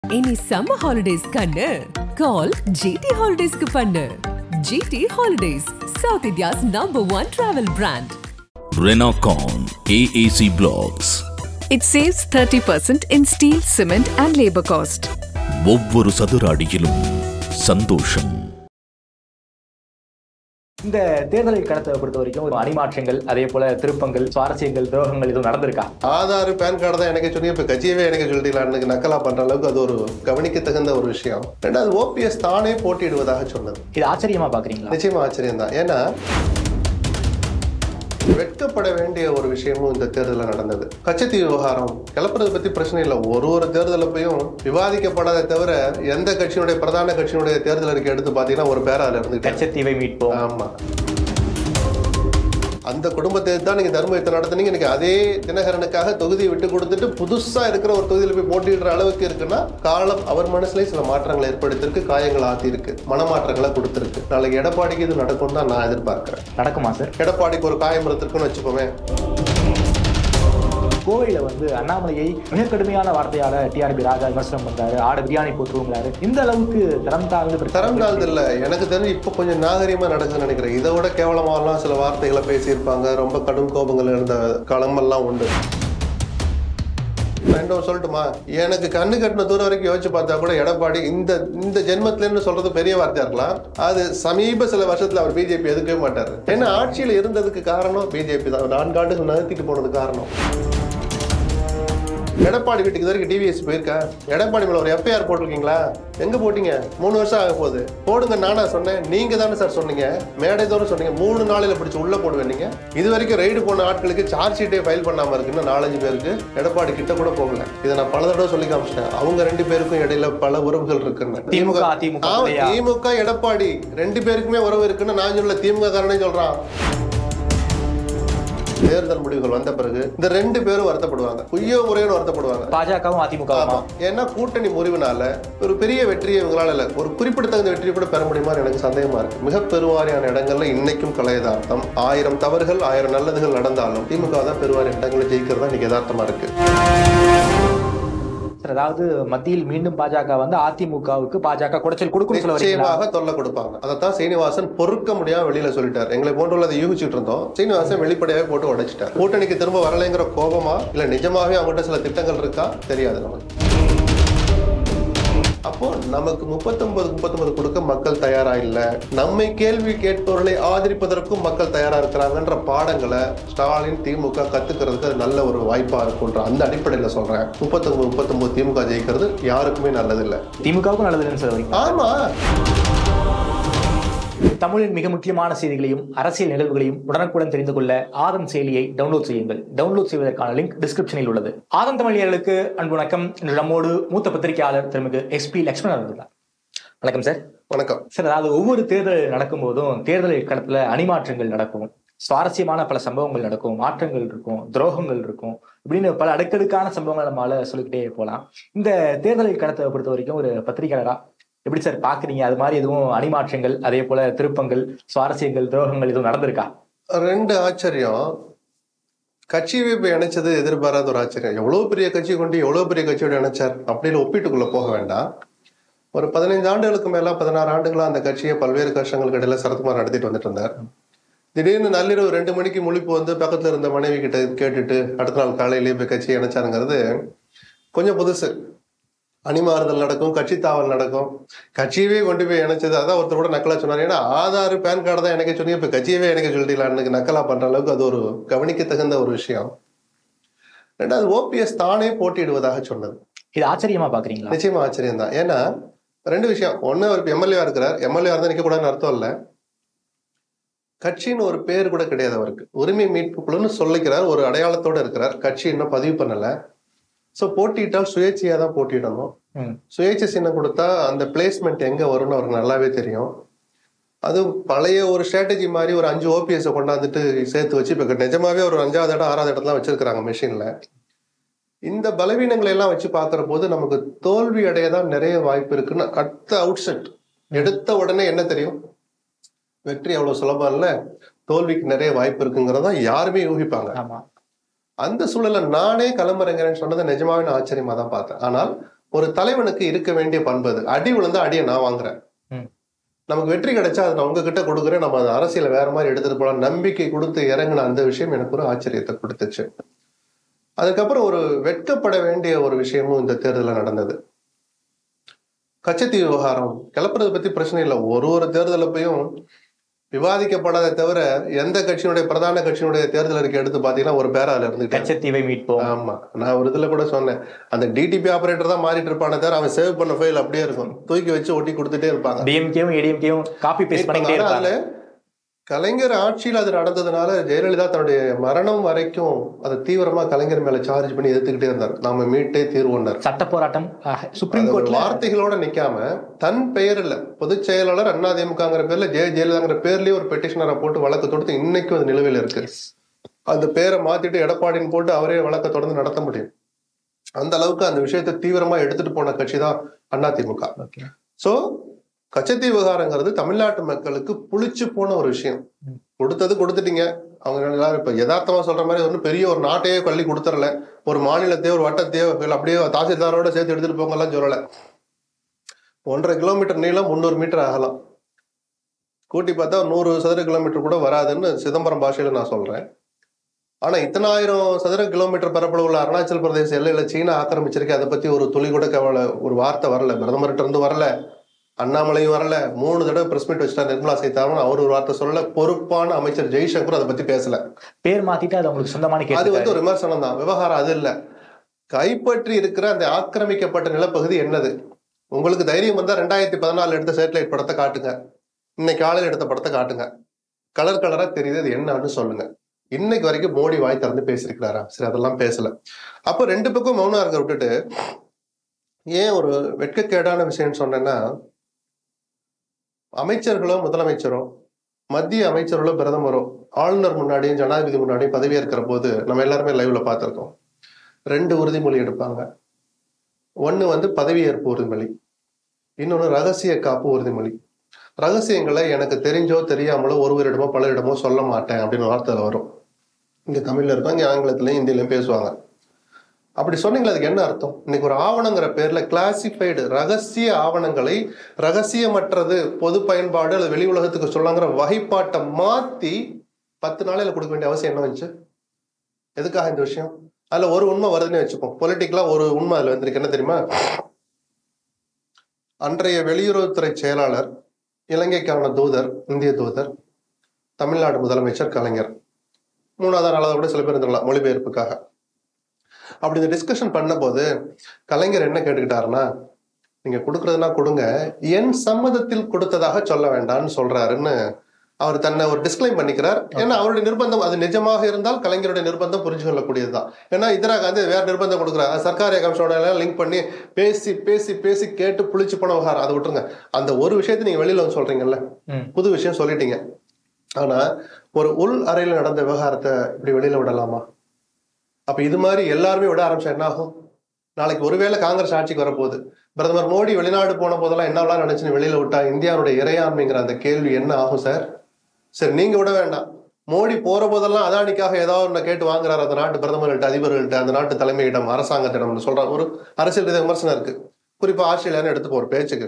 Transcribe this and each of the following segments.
இனி summer holidays கண்ணு கால் GT ஹாலிடேஸ்க்கு பண்ணு GT Holidays South India's number one travel brand Renocon AAC Blocks It saves 30% in steel, cement, and labor cost. ஒவ்வொரு சதுர அடியிலும் சந்தோஷம் இந்த தேர்தலை கடத்தை பொறுத்த வரைக்கும் ஒரு அணிமாற்றங்கள் அதே போல திருப்பங்கள் சுவாரஸ்யங்கள் துரோகங்கள் எதுவும் நடந்திருக்கா ஆதார் பேன் கார்டு தான் எனக்கு சொல்லி இப்ப கட்சியவே எனக்கு சொல்லிடலான்னு நக்கலா பண்ற அளவுக்கு அது ஒரு கவனிக்க தகுந்த ஒரு விஷயம் ரெண்டாவது ஓபிஎஸ் தானே போட்டியிடுவதாக சொன்னது இது ஆச்சரியமா பாக்குறீங்களா நிச்சயமா ஆச்சரியம் தான் ஏன்னா வெட்கப்பட வேண்டிய ஒரு விஷயமும் இந்த தேர்தலில் நடந்தது கச்சத்தீ விவகாரம் கிளப்புறது பத்தி பிரச்சனை இல்லை ஒரு ஒரு தேர்தலப்பையும் விவாதிக்கப்படாத தவிர எந்த கட்சியினுடைய பிரதான கட்சியினுடைய தேர்தல் அறிக்கை எடுத்து பார்த்தீங்கன்னா ஒரு பேரா அதுல இருந்துட்டு கச்சத்தீவை மீட்போம் ஆமா அந்த குடும்பத்தை தான் நீங்க தர்ம யுத்தம் நடத்துனீங்க இன்னைக்கு அதே தினகரனுக்காக தொகுதியை விட்டு கொடுத்துட்டு புதுசா இருக்கிற ஒரு தொகுதியில் போய் போட்டியிடுற அளவுக்கு இருக்குன்னா காலம் அவர் மனசுலயும் சில மாற்றங்களை ஏற்படுத்திருக்கு காயங்கள் ஆத்திருக்கு மனமாற்றங்களை கொடுத்திருக்கு நாளைக்கு எடப்பாடிக்கு இது நடக்கும் தான் நான் எதிர்பார்க்கிறேன் நடக்குமா சார் எடப்பாடிக்கு ஒரு காயம் இருந்திருக்குன்னு வச்சுப்போமே கோவையில வந்து அண்ணாமலையை மிக கடுமையான வார்த்தையால டிஆர்பி ராஜா விமர்சனம் பண்றாரு ஆடு பிரியாணி போட்டுருவாரு இந்த அளவுக்கு தரம் தாழ்ந்து தரம் தாழ்ந்து இல்ல எனக்கு தெரிஞ்சு இப்போ கொஞ்சம் நாகரிகமா நடக்குதுன்னு நினைக்கிறேன் இதை விட கேவலமாலாம் சில வார்த்தைகளை பேசியிருப்பாங்க ரொம்ப கடும் கோபங்கள் இருந்த காலமெல்லாம் உண்டு ரெண்டும் சொல்லட்டுமா எனக்கு கண்ணு கட்டின தூரம் வரைக்கும் யோசிச்சு பார்த்தா கூட எடப்பாடி இந்த இந்த ஜென்மத்திலன்னு சொல்றது பெரிய வார்த்தையா இருக்கலாம் அது சமீப சில வருஷத்துல அவர் பிஜேபி எதுக்கவே மாட்டாரு ஏன்னா ஆட்சியில் இருந்ததுக்கு காரணம் பிஜேபி தான் நான்கு ஆண்டுகள் நகர்த்திட்டு போனது காரணம் எடப்பாடி வீட்டுக்கு இது வரைக்கும் டிவிஎஸ் போயிருக்கா எடப்பாடி மேல ஒரு எஃப்ஐஆர் போட்டிருக்கீங்களா எங்க போட்டீங்க மூணு வருஷம் ஆக போகுது போடுங்க நானா சொன்னேன் நீங்க தானே சார் சொன்னீங்க மேடை தோறும் சொன்னீங்க மூணு நாளில் பிடிச்சி உள்ள போடுவேன் நீங்க இது வரைக்கும் ரைடு போன ஆட்களுக்கு சார்ஜ் ஷீட்டே ஃபைல் பண்ணாம இருக்குன்னு நாலஞ்சு பேருக்கு எடப்பாடி கிட்ட கூட போகல இதை நான் பல தடவை சொல்லி காமிச்சிட்டேன் அவங்க ரெண்டு பேருக்கும் இடையில பல உறவுகள் இருக்குன்னு திமுக, அதிமுக ஆமா, இல்லையா? திமுக எடப்பாடி ரெண்டு பேருக்குமே உறவு இருக்குன்னு நான் சொல்ல திமுக காரனே சொல்றான் தேர்தல் முடிவுகள் வந்த பிறகு இந்த ரெண்டு பேரும் வருத்தப்படுவாங்க குய்யோ முறையோடு வருத்தப்படுவாங்க பாஜகவும் அதிமுகவும் ஆமா ஏன்னா கூட்டணி முறிவுனால ஒரு பெரிய வெற்றியை இவங்களால இல்ல ஒரு குறிப்பிடத்தகுந்த வெற்றியை கூட பெற முடியுமான்னு எனக்கு சந்தேகமா இருக்கு மிக பெருவாரியான இடங்கள்ல இன்னைக்கும் கலையதார்த்தம் ஆயிரம் தவறுகள் ஆயிரம் நல்லதுகள் நடந்தாலும் திமுக தான் பெருவாரி இடங்களை ஜெயிக்கிறதா இன்னைக்கு யதார்த்தமா இருக்கு சார் அதாவது மத்தியில் மீண்டும் பாஜக வந்து அதிமுகவுக்கு பாஜக குடைச்சல் கொடுக்கும் சொல்ல வரீங்களா நிச்சயமாக தொல்லை கொடுப்பாங்க அதைத்தான் சீனிவாசன் பொறுக்க முடியாம வெளியில சொல்லிட்டார் எங்களை போன்றுள்ளதை யூகிச்சுட்டு இருந்தோம் சீனிவாசன் வெளிப்படையாவே போட்டு உடைச்சிட்டார் கூட்டணிக்கு திரும்ப வரலைங்கிற கோபமா இல்ல நிஜமாவே அவங்ககிட்ட சில திட்டங்கள் இருக்கா தெரியாது நமக்கு அப்போ நமக்கு முப்பத்தொன்பது முப்பத்தொன்பது கொடுக்க மக்கள் தயாரா இல்ல நம்மை கேள்வி கேட்பவர்களை ஆதரிப்பதற்கும் மக்கள் தயாரா இருக்கிறாங்கன்ற பாடங்களை ஸ்டாலின் திமுக கத்துக்கிறதுக்கு அது நல்ல ஒரு வாய்ப்பா இருக்குன்ற அந்த அடிப்படையில சொல்றேன் முப்பத்தொன்பது முப்பத்தொன்பது திமுக ஜெயிக்கிறது யாருக்குமே நல்லதில்லை திமுகவுக்கும் நல்லதுன்னு சொல்ல வரீங்க ஆமா தமிழின் மிக முக்கியமான செய்திகளையும் அரசியல் நிகழ்வுகளையும் உடனுக்குடன் தெரிந்து கொள்ள ஆதம் செயலியை டவுன்லோட் செய்யுங்கள் டவுன்லோட் செய்வதற்கான லிங்க் டிஸ்கிரிப்ஷனில் உள்ளது ஆதம் தமிழியர்களுக்கு அன்பு வணக்கம் இன்று நம்மோடு மூத்த பத்திரிகையாளர் திருமிகு எஸ்பி லட்சுமணன் அவர்கள் வணக்கம் சார் வணக்கம் சார் அதாவது ஒவ்வொரு தேர்தல் நடக்கும்போதும் தேர்தல் களத்துல அணிமாற்றங்கள் நடக்கும் சுவாரஸ்யமான பல சம்பவங்கள் நடக்கும் மாற்றங்கள் இருக்கும் துரோகங்கள் இருக்கும் இப்படின்னு பல அடுக்கடுக்கான சம்பவங்கள் நம்மளால சொல்லிக்கிட்டே போகலாம் இந்த தேர்தலை களத்தை பொறுத்த வரைக்கும் ஒரு பத்திரிகையாளரா எப்படி சார் பாக்குறீங்க அது மாதிரி எதுவும் அணிமாற்றங்கள் அதே போல திருப்பங்கள் சுவாரஸ்யங்கள் துரோகங்கள் எதுவும் நடந்திருக்கா ரெண்டு ஆச்சரியம் கட்சி வைப்பு இணைச்சது எதிர்பாராத ஒரு ஆச்சரியம் எவ்வளவு பெரிய கட்சி கொண்டு எவ்வளவு பெரிய கட்சியோட இணைச்சார் அப்படின்னு ஒப்பீட்டுக்குள்ள போக வேண்டாம் ஒரு பதினைந்து ஆண்டுகளுக்கு மேல பதினாறு ஆண்டுகளா அந்த கட்சியை பல்வேறு கஷ்டங்களுக்கு இடையில சரத்குமார் நடத்திட்டு வந்துட்டு இருந்தார் திடீர்னு நள்ளிரவு ரெண்டு மணிக்கு முழிப்பு வந்து பக்கத்துல இருந்த மனைவி கிட்ட கேட்டுட்டு அடுத்த நாள் காலையிலேயே போய் கட்சியை இணைச்சாருங்கிறது கொஞ்சம் புதுசு அணிமாறுதல் நடக்கும் கட்சி தாவல் நடக்கும் கட்சியவே கொண்டு போய் இணைச்சது அதான் ஒருத்தர் கூட நக்கலா சொன்னார் ஏன்னா ஆதார் பேன் கார்டு தான் எனக்கு சொன்னீங்க இப்ப கட்சியவே எனக்கு சொல்லிடலான்னு நக்கலா பண்ற அளவுக்கு அது ஒரு கவனிக்க தகுந்த ஒரு விஷயம் ரெண்டாவது ஓபிஎஸ் தானே போட்டியிடுவதாக சொன்னது இது ஆச்சரியமா பாக்குறீங்களா நிச்சயமா ஆச்சரியம் தான் ஏன்னா ரெண்டு விஷயம் ஒண்ணு அவர் எம்எல்ஏவா இருக்கிறார் எம்எல்ஏ இருந்தா நிக்க கூடாதுன்னு அர்த்தம் இல்ல கட்சின்னு ஒரு பேர் கூட கிடையாது அவருக்கு உரிமை மீட்பு குழுன்னு சொல்லிக்கிறார் ஒரு அடையாளத்தோட இருக்கிறார் கட்சி இன்னும் பதிவு பண்ணல சோ போட்டியிட்டால் சுயேட்சையா தான் போட்டியிடணும் ம். சுயேட்சை சின்னம் கொடுத்தா அந்த பிளேஸ்மெண்ட் எங்க வரும்னு அவருக்கு நல்லாவே தெரியும் அதுவும் பழைய ஒரு ஸ்ட்ராட்டஜி மாதிரி ஒரு அஞ்சு ஓபிஎஸ் கொண்டாந்துட்டு சேர்த்து வச்சு இப்ப நிஜமாவே ஒரு அஞ்சாவது இடம் ஆறாவது இடத்துல வச்சிருக்கிறாங்க மெஷின்ல இந்த பலவீனங்களை எல்லாம் வச்சு பார்க்கிற போது நமக்கு தோல்வி அடைய தான் நிறைய வாய்ப்பு இருக்குன்னு அடுத்த அவுட் செட் எடுத்த உடனே என்ன தெரியும் வெற்றி அவ்வளவு சுலபம் இல்ல தோல்விக்கு நிறைய வாய்ப்பு இருக்குங்கிறத யாருமே யூகிப்பாங்க ஆமா அந்த சூழல்ல நானே களமிறங்குறேன்னு சொன்னதை நிஜமாவே நான் ஆச்சரியமா தான் பார்த்தேன் ஆனால் ஒரு தலைவனுக்கு இருக்க வேண்டிய பண்பு அது அடி விழுந்தா அடியை நான் வாங்குறேன் ம். நமக்கு வெற்றி கிடைச்சா அதை நான் உங்ககிட்ட கொடுக்குறேன் நம்ம அதை அரசியல வேற மாதிரி எடுத்துட்டு போலாம் நம்பிக்கை கொடுத்து இறங்கின அந்த விஷயம் எனக்கு ஒரு ஆச்சரியத்தை கொடுத்துச்சு அதுக்கப்புறம் ஒரு வெட்கப்பட வேண்டிய ஒரு விஷயமும் இந்த தேர்தலில் நடந்தது கச்சத்தீவு விவகாரம் கிளப்புறதை பத்தி பிரச்சனை இல்லை ஒரு ஒரு தேர்தலப்பையும் விவாதிக்கப்படாத தவிர எந்த கட்சியினுடைய பிரதான கட்சியினுடைய தேர்தல் அறிக்கை எடுத்து பாத்தீங்கன்னா ஒரு பேரா அதுல இருந்துட்டு கச்சத்தீவை மீட்போம் ஆமா நான் ஒரு இதுல கூட சொன்னேன் அந்த டிடிபி ஆபரேட்டர் தான் மாறிட்டு இருப்பானே தவிர அவன் சேவ் பண்ண ஃபைல் அப்படியே இருக்கும் தூக்கி வச்சு ஒட்டி கொடுத்துட்டே இருப்பாங்க டிஎம்கேவும் ஏடிஎம்கேவும் காப்பி பேஸ்ட் பண்ணிக்கிட்டே ஆனா இருக்காங்க அதுல கலைஞர் ஆட்சியில் அது நடந்ததுனால ஜெயலலிதா தன்னுடைய மரணம் வரைக்கும் அதை தீவிரமா கலைஞர் மேல சார்ஜ் பண்ணி எதிர்த்துக்கிட்டே இருந்தார் நாம மீட்டே தீர்வோண்டார் சட்ட போராட்டம் அஹ், சுப்ரீம் அது ஒரு கோர்ட்ல வார்த்தைகளோட நிக்காம தன் பெயர்ல பொதுச் செயலாளர் அதிமுகங்கிற பேர்ல ஜெய ஜெயலலிதாங்கிற பேர்லயே ஒரு பெட்டிஷனரை போட்டு வழக்கு தொடுத்து இன்னைக்கும் அது நிலுவையில் இருக்கு அந்த பேரை மாத்திட்டு எடப்பாடின்னு போட்டு அவரே வழக்கை தொடர்ந்து நடத்த முடியும் அந்த அளவுக்கு அந்த விஷயத்தை தீவிரமா எடுத்துட்டு போன கட்சி தான் அதிமுக Okay. சோ கச்சத்தீவு விவகாரங்கிறது தமிழ்நாட்டு மக்களுக்கு புளிச்சு போன ஒரு விஷயம் ம். கொடுத்தது கொடுத்துட்டீங்க அவங்க எல்லாரும் இப்ப யதார்த்தமா சொல்ற மாதிரி ஒன்றும் பெரிய ஒரு நாட்டையே கள்ளி கொடுத்துறல ஒரு மாநிலத்தையோ ஒரு வட்டத்தையோ இல்ல அப்படியே தாசில்தாரோட சேர்த்து எடுத்துட்டு போங்கலாம் சொல்லல ஒன்றரை கிலோமீட்டர் நீளம் முந்நூறு மீட்டர் ஆகலாம் கூட்டி பார்த்தா ஒரு நூறு சதுர கிலோமீட்டர் கூட வராதுன்னு சிதம்பரம் பாஷையில நான் சொல்றேன் ஆனா இத்தனாயிரம் சதுர கிலோமீட்டர் பரப்பளவு உள்ள அருணாச்சல் பிரதேச எல்லையில சீனா ஆக்கிரமிச்சிருக்கு அதை பத்தி ஒரு துளி கூட கவலை ஒரு வார்த்தை வரல பிரதமர்கிட்ட இருந்து வரல அண்ணாமலையும் வரல மூணு தடவை பிரஸ் மீட் வச்சுட்டா நிர்மலா சீதாராமன் அவர் ஒரு வார்த்தை சொல்லல பொறுப்பான அமைச்சர் ஜெய்சங்கர் அதை பத்தி பேசல பேர் மாத்திட்டு அது அவங்களுக்கு சொந்தமான அது கேட்டு வந்து ஒரு விமர்சனம் தான் விவகாரம் அது இல்ல கைப்பற்றி இருக்கிற அந்த ஆக்கிரமிக்கப்பட்ட நிலப்பகுதி என்னது உங்களுக்கு தைரியம் வந்தா ரெண்டாயிரத்தி பதினாலு எடுத்த சேட்டலைட் படத்தை காட்டுங்க இன்னைக்கு காலையில் எடுத்த படத்தை காட்டுங்க கலர் கலரா தெரியுது அது என்னன்னு சொல்லுங்க இன்னைக்கு வரைக்கும் மோடி வாய் திறந்து பேசியிருக்கிறாரா சரி அதெல்லாம் பேசல அப்ப ரெண்டு பக்கம் மௌனம் இருக்க விட்டுட்டு ஏன் ஒரு வெட்கக்கேடான விஷயம் சொன்னேன்னா அமைச்சர்களோ முதலமைச்சரோ மத்திய அமைச்சர்களோ பிரதமரோ ஆளுநர் முன்னாடியும் ஜனாதிபதி முன்னாடியும் பதவியேற்கிற போது நம்ம எல்லாருமே லைவ்ல பார்த்திருக்கோம் ரெண்டு உறுதிமொழி எடுப்பாங்க ஒண்ணு வந்து பதவியேற்பு உறுதிமொழி இன்னொன்னு ரகசிய காப்பு உறுதிமொழி ரகசியங்களை எனக்கு தெரிஞ்சோ தெரியாமலோ ஒருவரிடமோ பலரிடமோ சொல்ல மாட்டேன் அப்படின்னு வார்த்தையில வரும் இங்க தமிழ்ல இருக்கும் இங்க ஆங்கிலத்திலயும் ஹிந்திலையும் பேசுவாங்க அப்படி சொன்னீங்களா அதுக்கு என்ன அர்த்தம் இன்னைக்கு ஒரு ஆவணங்கிற பேர்ல கிளாசிஃபைடு ரகசிய ஆவணங்களை ரகசியமற்றது பொது பயன்பாடு அல்லது வெளி உலகத்துக்கு சொல்லங்கிற வகைப்பாட்டை மாத்தி பத்து நாளையில கொடுக்க வேண்டிய அவசியம் என்ன வந்துச்சு எதுக்காக இந்த விஷயம் அதுல ஒரு உண்மை வருதுன்னு வச்சுப்போம் பொலிட்டிக்கலா ஒரு உண்மை அதுல வந்திருக்கு என்ன தெரியுமா அன்றைய வெளியுறவுத்துறை செயலாளர் இலங்கைக்கான தூதர் இந்திய தூதர் தமிழ்நாடு முதலமைச்சர் கலைஞர் மூணாவது நாளாவது கூட சில பேர் இருந்துடலாம் மொழிபெயர்ப்புக்காக அப்படி இந்த டிஸ்கஷன் பண்ண போது கலைஞர் என்ன கேட்டுக்கிட்டாருன்னா நீங்க கொடுக்கறதுனா கொடுங்க என் சம்மதத்தில் கொடுத்ததாக சொல்ல வேண்டாம்னு சொல்றாருன்னு அவர் தன்னை ஒரு டிஸ்கிளைம் பண்ணிக்கிறார் ஏன்னா அவருடைய நிர்பந்தம் அது நிஜமாக இருந்தால் கலைஞருடைய நிர்பந்தம் புரிஞ்சு கொள்ளக்கூடியதுதான் ஏன்னா இந்திரா காந்தி வேற நிர்பந்தம் கொடுக்குறாரு அது சர்க்காரி கமிஷனோட எல்லாம் லிங்க் பண்ணி பேசி பேசி பேசி கேட்டு புளிச்சு போன விவகாரம் அதை விட்டுருங்க அந்த ஒரு விஷயத்தை நீங்க வெளியில வந்து சொல்றீங்கல்ல ம். புது விஷயம் சொல்லிட்டீங்க ஆனா ஒரு உள் அறையில நடந்த விவகாரத்தை இப்படி வெளியில விடலாமா அப்ப இது மாதிரி எல்லாருமே விட ஆரம்பிச்சா என்ன ஆகும் நாளைக்கு ஒருவேளை காங்கிரஸ் ஆட்சிக்கு வரப்போகுது பிரதமர் மோடி வெளிநாடு போன போதெல்லாம் என்னவெல்லாம் நினைச்சுன்னு வெளியில விட்டா இந்தியாவுடைய இறையாண்மைங்கிற அந்த கேள்வி என்ன ஆகும் சார் சரி நீங்க விட வேண்டாம் மோடி போற போதெல்லாம் அதானிக்காக ஏதாவது ஒண்ணு கேட்டு வாங்குறாரு அந்த நாட்டு பிரதமர்கள்ட்ட அதிபர்கள்ட்ட அந்த நாட்டு தலைமையிடம் அரசாங்கத்திடம் சொல்றாங்க ஒரு அரசியல் ரீதியாக விமர்சனம் இருக்கு குறிப்பா ஆஸ்திரேலியான்னு எடுத்துப்போ ஒரு பேச்சுக்கு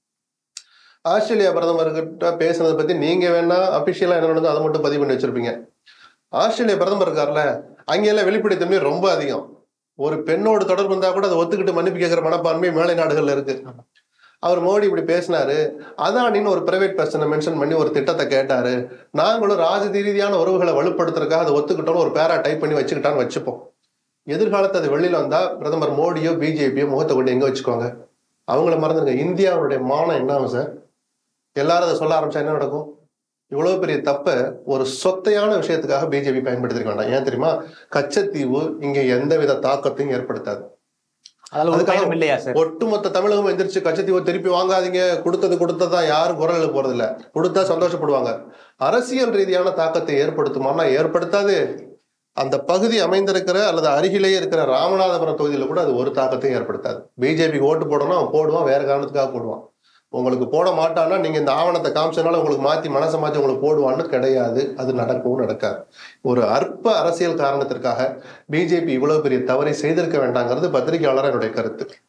ஆஸ்திரேலியா பிரதமர்கிட்ட பேசுனதை பத்தி நீங்க வேணா அபிஷியலா என்ன நடந்தோ அதை மட்டும் பதிவு பண்ணி வச்சிருப்பீங்க ஆஸ்திரேலியா பிரதமர் இருக்கார்ல அங்கெல்லாம் வெளிப்படைத்தன்மை ரொம்ப அதிகம் ஒரு பெண்ணோடு தொடர்பு இருந்தா கூட அதை ஒத்துக்கிட்டு மன்னிப்பு கேட்கிற மனப்பான்மை மேலை நாடுகள்ல இருக்கு அவர் மோடி இப்படி பேசினாரு அதானின்னு ஒரு பிரைவேட் பர்சனை மென்ஷன் பண்ணி ஒரு திட்டத்தை கேட்டாரு நாங்களும் ராஜதி ரீதியான உறவுகளை வலுப்படுத்துறதுக்காக அதை ஒத்துக்கிட்டோம்னு ஒரு பேரா டைப் பண்ணி வச்சுக்கிட்டான்னு வச்சுப்போம் எதிர்காலத்து அது வெளியில வந்தா பிரதமர் மோடியோ பிஜேபியோ முகத்தை கொண்டு எங்க வச்சுக்கோங்க அவங்கள மறந்துருங்க இந்தியாவுடைய மானம் என்ன ஆகும் சார் எல்லாரும் அதை சொல்ல ஆரம்பிச்சா என்ன நடக்கும் இவ்வளவு பெரிய தப்ப ஒரு சொத்தையான விஷயத்துக்காக பிஜேபி பயன்படுத்திருக்க வேண்டாம் ஏன் தெரியுமா கச்சத்தீவு இங்க எந்தவித தாக்கத்தையும் ஏற்படுத்தாது அதுல ஒரு அதுக்காக பயனும் இல்லையா சார் ஒட்டுமொத்த தமிழகம் எந்திரிச்சு கச்சத்தீவை திருப்பி வாங்காதீங்க கொடுத்தது கொடுத்ததா யாரும் குரல் எழுப்ப போறது இல்ல கொடுத்தா சந்தோஷப்படுவாங்க அரசியல் ரீதியான தாக்கத்தை ஏற்படுத்துமானா ஏற்படுத்தாது அந்த பகுதி அமைந்திருக்கிற அல்லது அருகிலேயே இருக்கிற ராமநாதபுரம் தொகுதியில கூட அது ஒரு தாக்கத்தையும் ஏற்படுத்தாது பிஜேபி ஓட்டு போடணும் அவன் போடுவான் வேற காரணத்துக்காக போடுவான் உங்களுக்கு போட மாட்டான்னா நீங்க இந்த ஆவணத்தை காமிச்சனால உங்களுக்கு மாத்தி மனசை மாத்தி உங்களுக்கு போடுவான்னு கிடையாது அது நடக்கவும் நடக்காது ஒரு அற்ப அரசியல் காரணத்திற்காக பிஜேபி இவ்வளவு பெரிய தவறை செய்திருக்க வேண்டாங்கிறது பத்திரிகையாளர் என்னுடைய கருத்து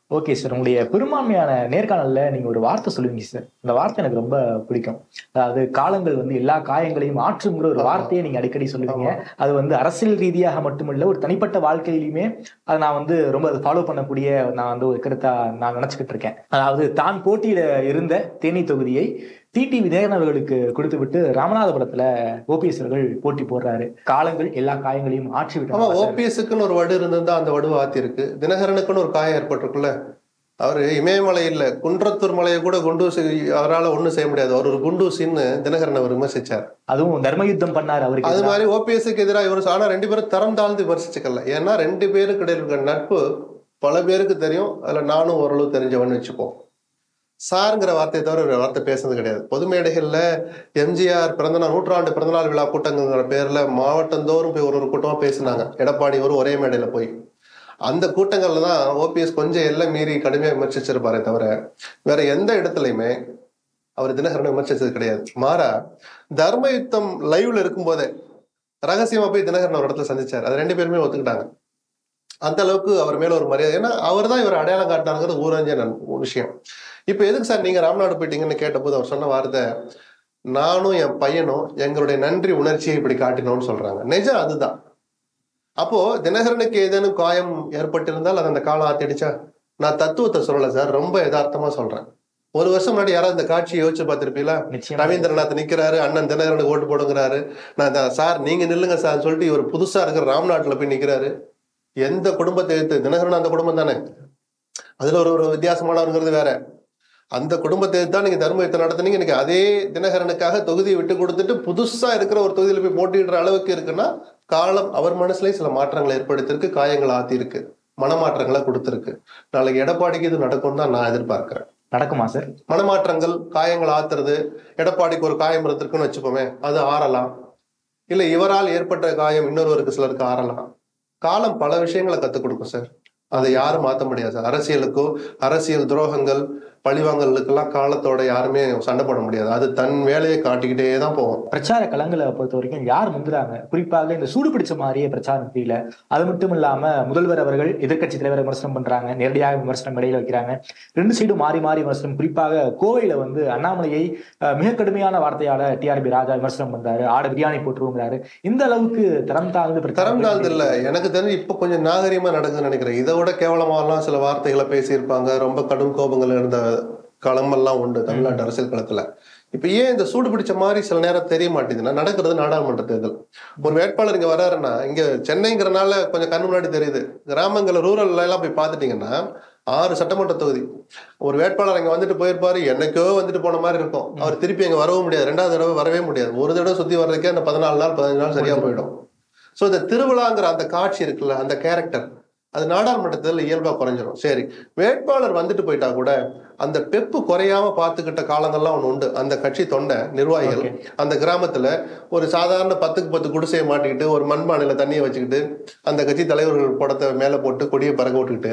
ஓகே சார் உங்களுடைய பெரும்பான்மையான நேர்காணல்ல நீங்க ஒரு வார்த்தை சொல்லுவீங்க சார் அந்த வார்த்தை எனக்கு ரொம்ப பிடிக்கும் அதாவது காலங்கள் வந்து எல்லா காயங்களையும் ஆற்றுங்கிற ஒரு வார்த்தையை நீங்க அடிக்கடி சொல்லுவீங்க அது வந்து அரசியல் ரீதியாக மட்டுமல்ல ஒரு தனிப்பட்ட வாழ்க்கையிலுமே அதை நான் வந்து ரொம்ப அதை ஃபாலோ பண்ணக்கூடிய நான் வந்து ஒரு கருத்தா நான் நினைச்சுக்கிட்டு இருக்கேன் அதாவது தான் போட்டியிட இருந்த தேனி தொகுதியை டிடி விஜயன் அவர்களுக்கு கொடுத்து விட்டு ராமநாதபுரத்துல ஓபிஎஸ் அவர்கள் போட்டி போடுறாரு காலங்கள் எல்லா காயங்களையும் ஆற்றி ஆமா விட்டாங்க சார். ஓபிஎஸ்க்குன்னு ஒரு வடு இருந்திருந்தா அந்த வடு ஆத்திருக்கு தினகரனுக்குன்னு ஒரு காயம் ஏற்பட்டிருக்குல்ல அவரு இமயமலை இல்ல குன்றத்தூர் மலையை கூட குண்டூசி அவரால் ஒண்ணும் செய்ய முடியாது அவர் ஒரு குண்டூசின்னு தினகரன் அவர் விமர்சிச்சார் அதுவும் தர்ம யுத்தம் பண்ணாரு அவருக்கு அது எதிரா. மாதிரி ஓபிஎஸ்க்கு எதிராக இவர் ஆனா ரெண்டு பேரும் தரம் தாழ்ந்து விமர்சிச்சுக்கல ஏன்னா ரெண்டு பேருக்கு இடையில இருக்கிற நட்பு பல பேருக்கு தெரியும் அதுல நானும் ஓரளவு தெரிஞ்சவன்னு வச்சுப்போம் சாருங்கிற வார்த்தையை தவிர ஒரு வார்த்தை பேசுனது கிடையாது பொது மேடைகள்ல எம்ஜிஆர் பிறந்தநாள் நூற்றாண்டு பிறந்தநாள் விழா கூட்டங்கிற பேர்ல மாவட்டந்தோறும் போய் ஒரு ஒரு கூட்டமா பேசினாங்க எடப்பாடி ஒரு ஒரே மேடையில போய் அந்த கூட்டங்கள்ல தான் ஓபிஎஸ் கொஞ்சம் எல்லாம் மீறி கடுமையா விமர்சிச்சிருப்பாரே தவிர வேற எந்த இடத்துலயுமே அவர் தினகரனை விமர்சிச்சது கிடையாது மாறா தர்ம யுத்தம் லைவ்ல இருக்கும்போதே ரகசியமா போய் தினகரன் ஒரு இடத்துல சந்திச்சார் அது ரெண்டு பேருமே ஒத்துக்கிட்டாங்க அந்த அளவுக்கு அவர் மேல ஒரு மரியாதை ஏன்னா அவர் தான் இவர் அடையாளம் காட்டினாருங்கிறது ஊரஞ்ச நன் விஷயம் இப்ப எதுக்கு சார் நீங்க ராம்நாடு போயிட்டீங்கன்னு கேட்டபோது அவர் சொன்ன வார்த்தை நானும் என் பையனும் எங்களுடைய நன்றி உணர்ச்சியை இப்படி காட்டினோம்னு சொல்றாங்க நிஜம் அதுதான் அப்போ தினகரனுக்கு ஏதேனும் காயம் ஏற்பட்டிருந்தால் அது அந்த காலம் ஆத்திடுச்சா நான் தத்துவத்தை சொல்லல சார் ரொம்ப யதார்த்தமா சொல்றேன் ஒரு வருஷம் முன்னாடி யாராவது இந்த காட்சியை யோசிச்சு பார்த்திருப்பீங்களா நிச்சயமா ரவீந்திரநாத் நிக்கிறாரு அண்ணன் தினகரனுக்கு ஓட்டு போடுங்கிறாரு நான் தான், சார் நீங்க நில்லுங்க சார் சொல்லிட்டு இவர் புதுசா இருக்கிற ராம்நாட்டுல போய் நிக்கிறாரு எந்த குடும்பத்தை எடுத்து தினகரன் அந்த குடும்பம் தானே அதுல ஒரு ஒரு வித்தியாசமானவருங்கிறது வேற அந்த குடும்பத்தை எடுத்து தான் நீங்க தர்ம யுத்தம் நடத்துனீங்க இன்னைக்கு அதே தினகரனுக்காக தொகுதியை விட்டு கொடுத்துட்டு புதுசா இருக்கிற ஒரு தொகுதியில போய் போட்டியிடுற அளவுக்கு இருக்குன்னா காலம் அவர் மனசுலயும் சில மாற்றங்களை ஏற்படுத்தியிருக்கு காயங்கள் ஆத்திருக்கு மனமாற்றங்களை கொடுத்திருக்கு நாளைக்கு எடப்பாடிக்கு இது நடக்கும் தான் நான் எதிர்பார்க்கிறேன் நடக்குமா சார் மனமாற்றங்கள் காயங்கள் ஆத்துறது எடப்பாடிக்கு ஒரு காயம் இருந்திருக்குன்னு வச்சுப்போமே அது ஆறலாம் இல்ல இவரால் ஏற்பட்ட காயம் இன்னொருவருக்கு சிலருக்கு ஆறலாம் காலம் பல விஷயங்களை கத்துக் கொடுக்கும் சார் அதை யாரும் மாத்த முடியாது சார் அரசியலுக்கோ அரசியல் துரோகங்கள் பழிவாங்கலுக்கெல்லாம் காலத்தோட யாருமே சண்டை போட முடியாது அது தன் வேலையை காட்டிக்கிட்டே தான் போகும் பிரச்சார களங்களை பொறுத்த வரைக்கும் யார் முந்துறாங்க குறிப்பாக இந்த சூடு பிடிச்ச மாதிரியே பிரச்சாரம் தெரியல அது மட்டும் இல்லாம முதல்வர் அவர்கள் எதிர்க்கட்சி தலைவரை விமர்சனம் பண்றாங்க நேரடியாக விமர்சனம் இடையில வைக்கிறாங்க ரெண்டு சைடும் மாறி மாறி விமர்சனம் குறிப்பாக கோவையில வந்து அண்ணாமலையை அஹ், மிக கடுமையான வார்த்தையால டிஆர்பி ராஜா விமர்சனம் பண்றாரு ஆடு பிரியாணி போட்டுருவோங்கிறாரு இந்த அளவுக்கு தரம் தாழ்ந்து பிரச்சாரம் தரம் தாழ்ந்து இல்ல எனக்கு தெரிஞ்சு இப்ப கொஞ்சம் நாகரிகமா நடக்குதுன்னு நினைக்கிறேன் இதை விட கேவலமாலாம் சில வார்த்தைகளை பேசியிருப்பாங்க ரொம்ப கடும் கோபங்கள் இருந்த களமெல்லாம் உண்டு தமிழ்நாட்டு அரசியல் களத்துல இப்ப ஏன் இந்த சூடு பிடிச்ச மாதிரி சில நேரம் தெரிய மாட்டேங்குதுன்னா நடக்கிறது நாடாளுமன்ற தேர்தல் ஒரு வேட்பாளர் இங்க வராருன்னா இங்க சென்னைங்கிறனால கொஞ்சம் கண்ணு முன்னாடி தெரியுது கிராமங்கள் ரூரல்ல எல்லாம் போய் பார்த்துட்டீங்கன்னா ஆறு சட்டமன்ற தொகுதி ஒரு வேட்பாளர் இங்க வந்துட்டு போயிருப்பாரு என்னைக்கோ வந்துட்டு போன மாதிரி இருக்கும் அவர் திருப்பி அங்க வரவும் முடியாது ரெண்டாவது தடவை வரவே முடியாது ஒரு தடவை சுத்தி வர்றதுக்கே அந்த பதினாலு நாள் பதினஞ்சு நாள் சரியா போயிடும் சோ இந்த திருவிழாங்கிற அந்த காட்சி இருக்குல்ல அந்த கேரக்டர் அது நாடாளுமன்றத்தில் இயல்பா குறைஞ்சிரும் சரி வேட்பாளர் வந்துட்டு போயிட்டா கூட அந்த பெப்பு குறையாம பார்த்துக்கிட்ட காலங்கள்லாம் ஒண்ணு உண்டு அந்த கட்சி தொண்டை நிர்வாகிகள் Okay. அந்த கிராமத்துல ஒரு சாதாரண பத்துக்கு பத்து குடிசையை மாட்டிக்கிட்டு ஒரு மண்பானையில தண்ணியை வச்சுக்கிட்டு அந்த கட்சி தலைவர்கள் படத்தை மேல போட்டு கொடியை பறக்க விட்டுக்கிட்டு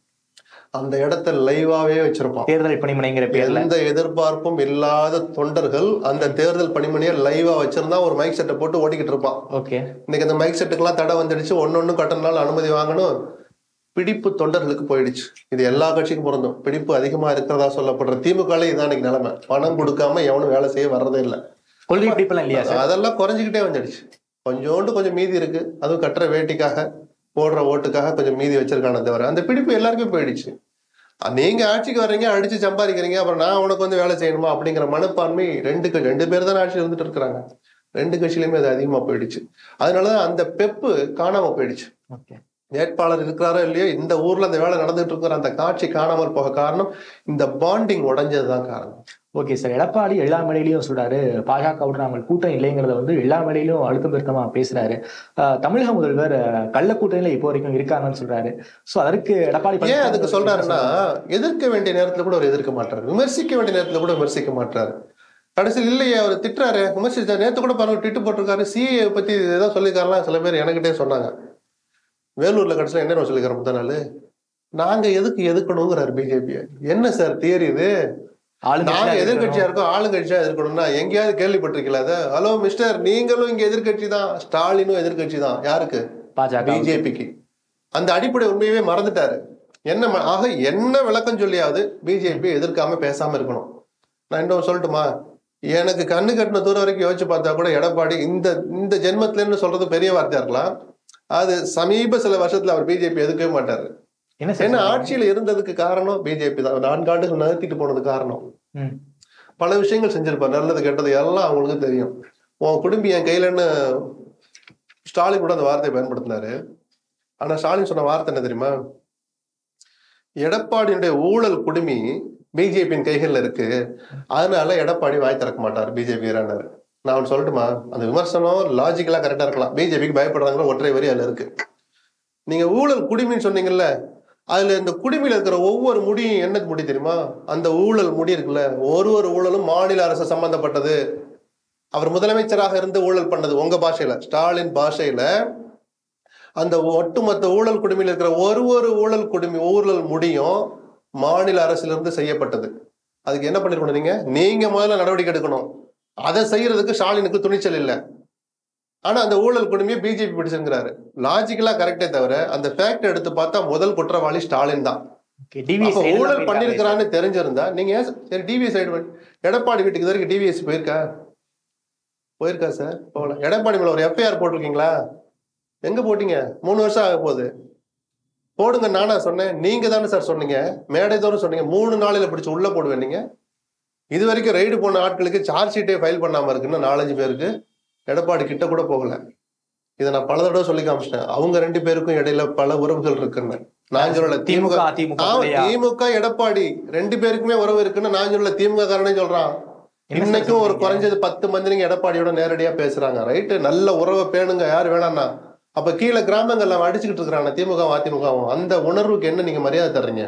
அந்த இடத்த லைவாவே வச்சிருப்பான் தேர்தல் பணிமனைங்கிற பேர்ல எந்த எதிர்பார்ப்பும் இல்லாத தொண்டர்கள் அந்த தேர்தல் பணிமணியை லைவா வச்சிருந்தா ஒரு மைக் செட்டை போட்டு ஓட்டிக்கிட்டு இருப்பான் ஓகே இன்னைக்கு அந்த மைக் செட்டுக்கெல்லாம் தடை வந்துடுச்சு ஒன்னொன்னு கட்டணால அனுமதி வாங்கணும் பிடிப்பு தொண்டர்களுக்கு போயிடுச்சு இது எல்லா கட்சிக்கும் பொருந்தும் பிடிப்பு அதிகமா இருக்கிறதா சொல்லப்படுற திமுகலே இதான் இன்னைக்கு நிலைமை பணம் கொடுக்காம எவனும் வேலை செய்ய வர்றதே இல்லை கொள்கை பிடிப்பெல்லாம் இல்லையா சார் அதெல்லாம் குறைஞ்சிக்கிட்டே வந்துடுச்சு கொஞ்சோண்டு கொஞ்சம் மீதி இருக்கு அதுவும் கட்டுற வேட்டிக்காக போடுற ஓட்டுக்காக கொஞ்சம் மீதி வச்சிருக்கானே தவிர அந்த பிடிப்பு எல்லாருக்கும் போயிடுச்சு அஹ் நீங்க ஆட்சிக்கு வர்றீங்க அடிச்சு சம்பாதிக்கிறீங்க அப்புறம் நான் உனக்கு வந்து வேலை செய்யணுமா அப்படிங்கிற மனப்பான்மை ரெண்டு கட்சி ரெண்டு பேர் தான் ஆட்சி இருந்துட்டு இருக்கிறாங்க ரெண்டு கட்சியிலுமே அது அதிகமா போயிடுச்சு அதனாலதான் அந்த பெப்பு காணாம போயிடுச்சு ஓகே வேட்பாளர் இருக்கிறாரோ இல்லையோ இந்த ஊர்ல அந்த வேலை நடந்துட்டு இருக்கிற அந்த காட்சி காணாமல் போக காரணம் இந்த பாண்டிங் உடைஞ்சதுதான் காரணம் ஓகே சார் எடப்பாடி எல்லா மேடையிலையும் சொல்றாரு பாஜகவுடன் நாங்கள் கூட்டம் இல்லைங்கிறத வந்து எல்லா மேடையிலும் அழுத்தம் திருத்தமா பேசுறாரு ஆஹ் தமிழக முதல்வர் ஆஹ் கள்ள கூட்டணியில இப்போ வரைக்கும் இருக்காங்கன்னு சொல்றாரு சோ அதற்கு எடப்பாடி ஏன் பழனிசாமி அதுக்கு சொல்றாருன்னா எதிர்க்க வேண்டிய நேரத்துல கூட அவர் எதிர்க்க மாட்டாரு விமர்சிக்க வேண்டிய நேரத்துல கூட விமர்சிக்க மாட்டாரு கடைசியில் இல்லையே அவர் திட்டுறாரு விமர்சிச்சார் நேத்து கூட பாருங்க ட்விட்டு போட்டிருக்காரு சிஏ பத்தி ஏதோ சொல்லிருக்காருலாம் சில பேர் என்கிட்டே சொன்னாங்க வேலூர்ல கடைசியில் என்ன சொல்லிக்கிறோம் முந்தா நாள் நாங்க எதுக்கு எதுக்கணுங்கிறாரு பிஜேபி என்ன சார் தியரி இது நாங்க எதிர்கட்சியா இருக்கோம் ஆளுங்கட்சியா எதிர்க்கணும்னா எங்கேயாவது கேள்விப்பட்டிருக்கீங்களா அதை ஹலோ மிஸ்டர் நீங்களும் இங்க எதிர்கட்சி தான் ஸ்டாலினும் எதிர்கட்சி தான் யாருக்கு பாஜக பிஜேபிக்கு அந்த அடிப்படை உண்மையவே மறந்துட்டாரு என்ன ம- ஆக என்ன விளக்கம் சொல்லியாவது பிஜேபி எதிர்க்காம பேசாம இருக்கணும் நான் இன்னும் சொல்லட்டுமா எனக்கு கண்ணு கட்டின தூரம் வரைக்கும் யோசிச்சு பார்த்தா கூட எடப்பாடி இந்த இந்த ஜென்மத்திலன்னு சொல்றது பெரிய வார்த்தையா இருக்கலாம் அது சமீப சில வருஷத்துல அவர் பிஜேபி எதுக்கவே மாட்டாரு என்ன சார் ஏன்னா சொல்றீங்க? ஆட்சியில இருந்ததுக்கு காரணம் பிஜேபி தான் நான்கு ஆண்டுகள் நகர்த்திட்டு போனது காரணம் ம். பல விஷயங்கள் செஞ்சிருப்பார் நல்லது கெட்டது எல்லாம் அவங்களுக்கு தெரியும் உன் குடும்பி என் கையிலன்னு ஸ்டாலின் கூட அந்த வார்த்தையை பயன்படுத்தினாரு ஆனா ஸ்டாலின் சொன்ன வார்த்தை என்ன தெரியுமா எடப்பாடியுடைய ஊழல் குடுமி பிஜேபியின் கைகள்ல இருக்கு அதனால எடப்பாடி வாய் திறக்க மாட்டார் பிஜேபி நான் ஒண்ணு சொல்லட்டுமா அந்த விமர்சனம் லாஜிக்கலா கரெக்டா இருக்கலாம் பிஜேபிக்கு பயப்படுறாங்களோ ஒற்றை வரி அதுல இருக்கு நீங்க ஊழல் குடிமின்னு சொன்னீங்கல்ல அதுல இந்த குடிமையில இருக்கிற ஒவ்வொரு முடியும் என்ன முடி தெரியுமா அந்த ஊழல் முடி இருக்குல்ல ஒரு ஒரு ஊழலும் மாநில அரசு சம்பந்தப்பட்டது அவர் முதலமைச்சராக இருந்து ஊழல் பண்ணது உங்க பாஷையில ஸ்டாலின் பாஷையில அந்த ஒட்டுமொத்த ஊழல் குடுமையில் இருக்கிற ஒரு ஒரு ஊழல் குடுமி ஊழல் முடியும் மாநில அரசிலிருந்து செய்யப்பட்டது அதுக்கு என்ன பண்ணிருக்கணும் நீங்க நீங்க முதல்ல நடவடிக்கை எடுக்கணும் அதை செய்யறதுக்கு ஸ்டாலினுக்கு துணிச்சல் இல்லை ஆனா அந்த ஊழல் குடுமையை பிஜேபி பிடிச்சிருக்கிறாரு லாஜிக்கலா கரெக்டே தவிர அந்த ஃபேக்ட் எடுத்து பார்த்தா முதல் குற்றவாளி ஸ்டாலின் தான் Okay, DVS அப்ப side தான் ஊழல் போயிருக்காங்க. பண்ணிருக்கிறான்னு தெரிஞ்சிருந்தா நீங்க ஏன் சரி டிவிஎஸ் சைடு எடப்பாடி வீட்டுக்கு இது வரைக்கும் டிவிஎஸ் போயிருக்கா போயிருக்கா சார் போகல எடப்பாடி மேல ஒரு எஃப்ஐஆர் போட்டிருக்கீங்களா எங்க போட்டீங்க மூணு வருஷம் ஆக போகுது போடுங்க நானா சொன்னேன் நீங்க தானே சார் சொன்னீங்க மேடை தோறும் சொன்னீங்க மூணு நாளையில பிடிச்சு உள்ள போடுவேன் நீங்க இது வரைக்கும் ரைடு போன ஆட்களுக்கு சார்ஜ் ஷீட்டே ஃபைல் பண்ணாம இருக்குன்னு நாலஞ்சு பேருக்கு எடப்பாடி கிட்ட கூட போகல இதை நான் பல தடவை சொல்லி காமிச்சிட்டேன் அவங்க ரெண்டு பேருக்கும் இடையில பல உறவுகள் இருக்குன்னு நான் சொல்லல திமுக திமுக அதிமுக ஆமா, இல்லையா? திமுக எடப்பாடி ரெண்டு பேருக்குமே உறவு இருக்குன்னு நான் சொல்லல திமுக காரனே சொல்றான் என்ன சார் இன்னைக்கும் ஒரு சொல்றீங்க? குறைஞ்சது பத்து மந்தி நீங்க எடப்பாடியோட நேரடியா பேசுறாங்க ரைட்டு நல்ல உறவை பேணுங்க யார் வேணாம்னா அப்ப கீழே கிராமங்கள்ல அவன் அடிச்சுக்கிட்டு இருக்கிறான் திமுக அதிமுகவும் அந்த உணர்வுக்கு என்ன நீங்க மரியாதை தர்றீங்க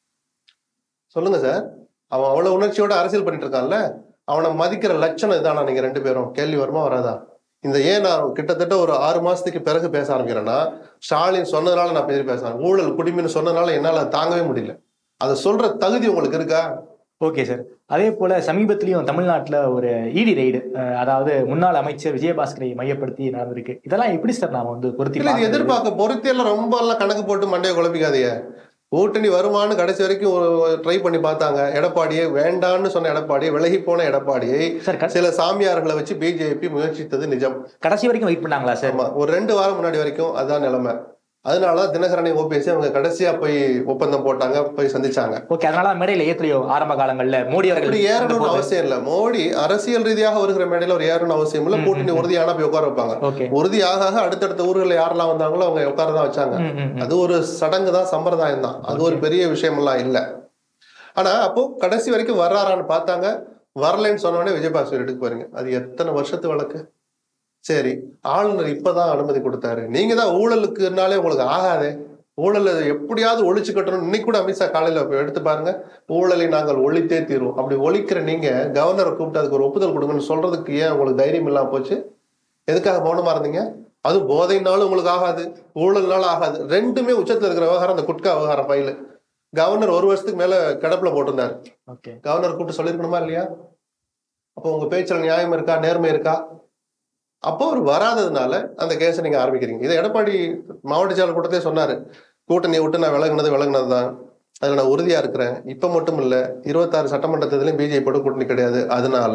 சொல்லுங்க சார் அவன் அவ்வளவு உணர்ச்சியோட அரசியல் பண்ணிட்டு இருக்கான்ல அவனை மதிக்கிற லட்சணம் இதானா நீங்க ரெண்டு பேரும் கேள்வி வருமா வராதா இந்த ஏன் நான் கிட்டத்தட்ட ஒரு ஆறு மாசத்துக்கு பிறகு பேச ஆரம்பிக்கிறேன்னா ஸ்டாலின் சொன்னதுனால நான் பேசி பேசுறேன் ஊழல் குடிமின்னு சொன்னதுனால என்னால அதை தாங்கவே முடியல அதை சொல்ற தகுதி உங்களுக்கு இருக்கா ஓகே சார் அதே போல சமீபத்திலயும் தமிழ்நாட்டுல ஒரு இடி ரெய்டு அதாவது முன்னாள் அமைச்சர் விஜயபாஸ்கரை மையப்படுத்தி நடந்திருக்கு இதெல்லாம் எப்படி சார் நாம வந்து பொருத்தி இல்ல இது பார்க்கறது? எதிர்பார்க்க பொருத்தியெல்லாம் ரொம்ப எல்லாம் கணக்கு போட்டு மண்டையை குழப்பிக்காதீங்க கூட்டணி வருமானு கடைசி வரைக்கும் ட்ரை பண்ணி பார்த்தாங்க எடப்பாடியை வேண்டான்னு சொன்ன எடப்பாடியை விலகி போன எடப்பாடியை சார் கட- சில சாமியார்களை வச்சு பிஜேபி முயற்சித்தது நிஜம் கடைசி வரைக்கும் வெயிட் பண்ணாங்களா சார் ஆமா ஒரு ரெண்டு வாரம் முன்னாடி வரைக்கும் அதான் நிலைமை அதனால தினகரனை ஓபிஎஸ் அவங்க கடைசியா போய் ஒப்பந்தம் போட்டாங்க போய் சந்திச்சாங்க ஓகே அதனால மேடையில ஏத்துலையோ ஆரம்ப காலங்கள்ல மோடி அவர்கள் அப்படி ஏறணும்னு அவசியம் இல்ல மோடி அரசியல் ரீதியாக வருகிற மேடையில ஒரு ஏறணும் அவசியம் இல்ல கூட்டணி உறுதியான போய் உட்கார வைப்பாங்க ஓகே உறுதி ஆக ஆக அடுத்தடுத்த ஊர்களில் யாரெல்லாம் வந்தாங்களோ அவங்க உட்கார தான் வச்சாங்க ம், ம், ம். அது ஒரு சடங்கு தான் சம்பிரதாயம் தான் அது ஒரு பெரிய விஷயமெல்லாம் இல்ல ஆனா அப்போ கடைசி வரைக்கும் வர்றாரான்னு பார்த்தாங்க வரலைன்னு சொன்ன உடனே விஜயபாஸ்கர் எடுக்க போறீங்க அது எத்தனை வருஷத்து வழக்கு சரி ஆளுநர் இப்பதான் அனுமதி கொடுத்தாரு நீங்க தான் ஊழலுக்குனாலே உங்களுக்கு ஆகாதே ஊழலை எப்படியாவது ஒழிச்சு கட்டணும் இன்னைக்கு கூட அமித்ஷா காலையில போய் எடுத்து பாருங்க ஊழலை நாங்கள் ஒழித்தே தீர்வோம் அப்படி ஒழிக்கிற நீங்க கவர்னரை கூப்பிட்டு அதுக்கு ஒரு ஒப்புதல் கொடுங்கன்னு சொல்றதுக்கு ஏன் உங்களுக்கு தைரியம் இல்லாம போச்சு எதுக்காக மௌனமா இருந்தீங்க அது போதைனாலும் உங்களுக்கு ஆகாது ஊழல்னாலும் ஆகாது ரெண்டுமே உச்சத்துல இருக்கிற விவகாரம் அந்த குட்கா விவகாரம் ஃபைலு கவர்னர் ஒரு வருஷத்துக்கு மேல கிடப்புல போட்டிருந்தாரு ஓகே கவர்னர் கூப்பிட்டு சொல்லிருக்கணுமா இல்லையா அப்போ உங்க பேச்சுல நியாயம் இருக்கா நேர்மை இருக்கா அப்போ அவர் வராததுனால அந்த கேஸை நீங்க ஆரம்பிக்கிறீங்க இதை எடப்பாடி மாவட்ட செயலர் கூட்டத்திலே சொன்னாரு கூட்டணியை விட்டு நான் விலகுனது விலகுனது தான் அதுல நான் உறுதியா இருக்கிறேன் இப்ப மட்டும் இல்ல இருபத்தாறு சட்டமன்ற தேர்தலையும் பிஜேபியோட கூட்டணி கிடையாது அதனால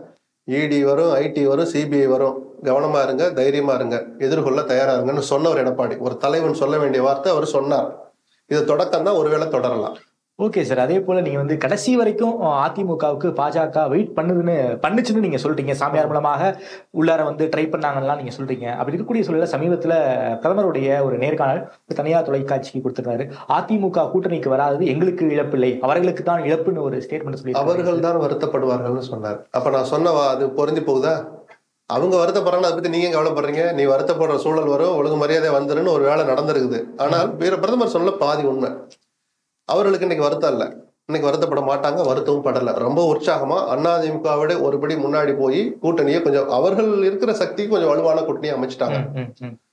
இடி வரும் ஐடி வரும் சிபிஐ வரும் கவனமா இருங்க தைரியமா இருங்க எதிர்கொள்ள தயாரா இருங்கன்னு சொன்னவர் எடப்பாடி ஒரு தலைவன் சொல்ல வேண்டிய வார்த்தை அவர் சொன்னார் இது தொடக்கம் தான் ஒருவேளை தொடரலாம் ஓகே சார் அதே போல நீங்க வந்து கடைசி வரைக்கும் அஹ், அதிமுகவுக்கு பாஜக வெயிட் பண்ணுதுன்னு பண்ணுச்சுன்னு நீங்க சொல்றீங்க சாமியார் மூலமாக உள்ளார வந்து ட்ரை பண்ணாங்கலாம் நீங்க சொல்றீங்க அப்படி இருக்கக்கூடிய சூழல்ல சமீபத்துல பிரதமருடைய ஒரு நேர்காணல் ஒரு தனியார் தொலைக்காட்சிக்கு கொடுத்திருந்தாரு அதிமுக கூட்டணிக்கு வராதது எங்களுக்கு இழப்பில்லை அவர்களுக்கு தான் இழப்புன்னு ஒரு ஸ்டேட்மெண்ட் சொல்லி அவர்கள் தான் வருத்தப்படுவார்கள்னு சொன்னார் அப்ப நான் சொன்னவா அது பொருந்தி போகுதா அவங்க வருத்தப்படுறாங்க அதை பத்தி நீங்க ஏன் கவலைப்படுறீங்க நீ வருத்தப்படுற சூழல் வரும் ஒழுங்கு மரியாதை வந்துருன்னு ஒரு வேலை நடந்திருக்குது ஆனால் வீர பிரதமர் சொல்ல பாதி உண்மை அவர்களுக்கு இன்னைக்கு வருத்தம் இல்லை இன்னைக்கு வருத்தப்பட மாட்டாங்க வருத்தமும் படல ரொம்ப உற்சாகமா அதிமுகவோட ஒருபடி முன்னாடி போய் கூட்டணியை கொஞ்சம் அவர்கள் இருக்கிற சக்திக்கு கொஞ்சம் வலுவான கூட்டணியை அமைச்சிட்டாங்க ம், ம், ம்.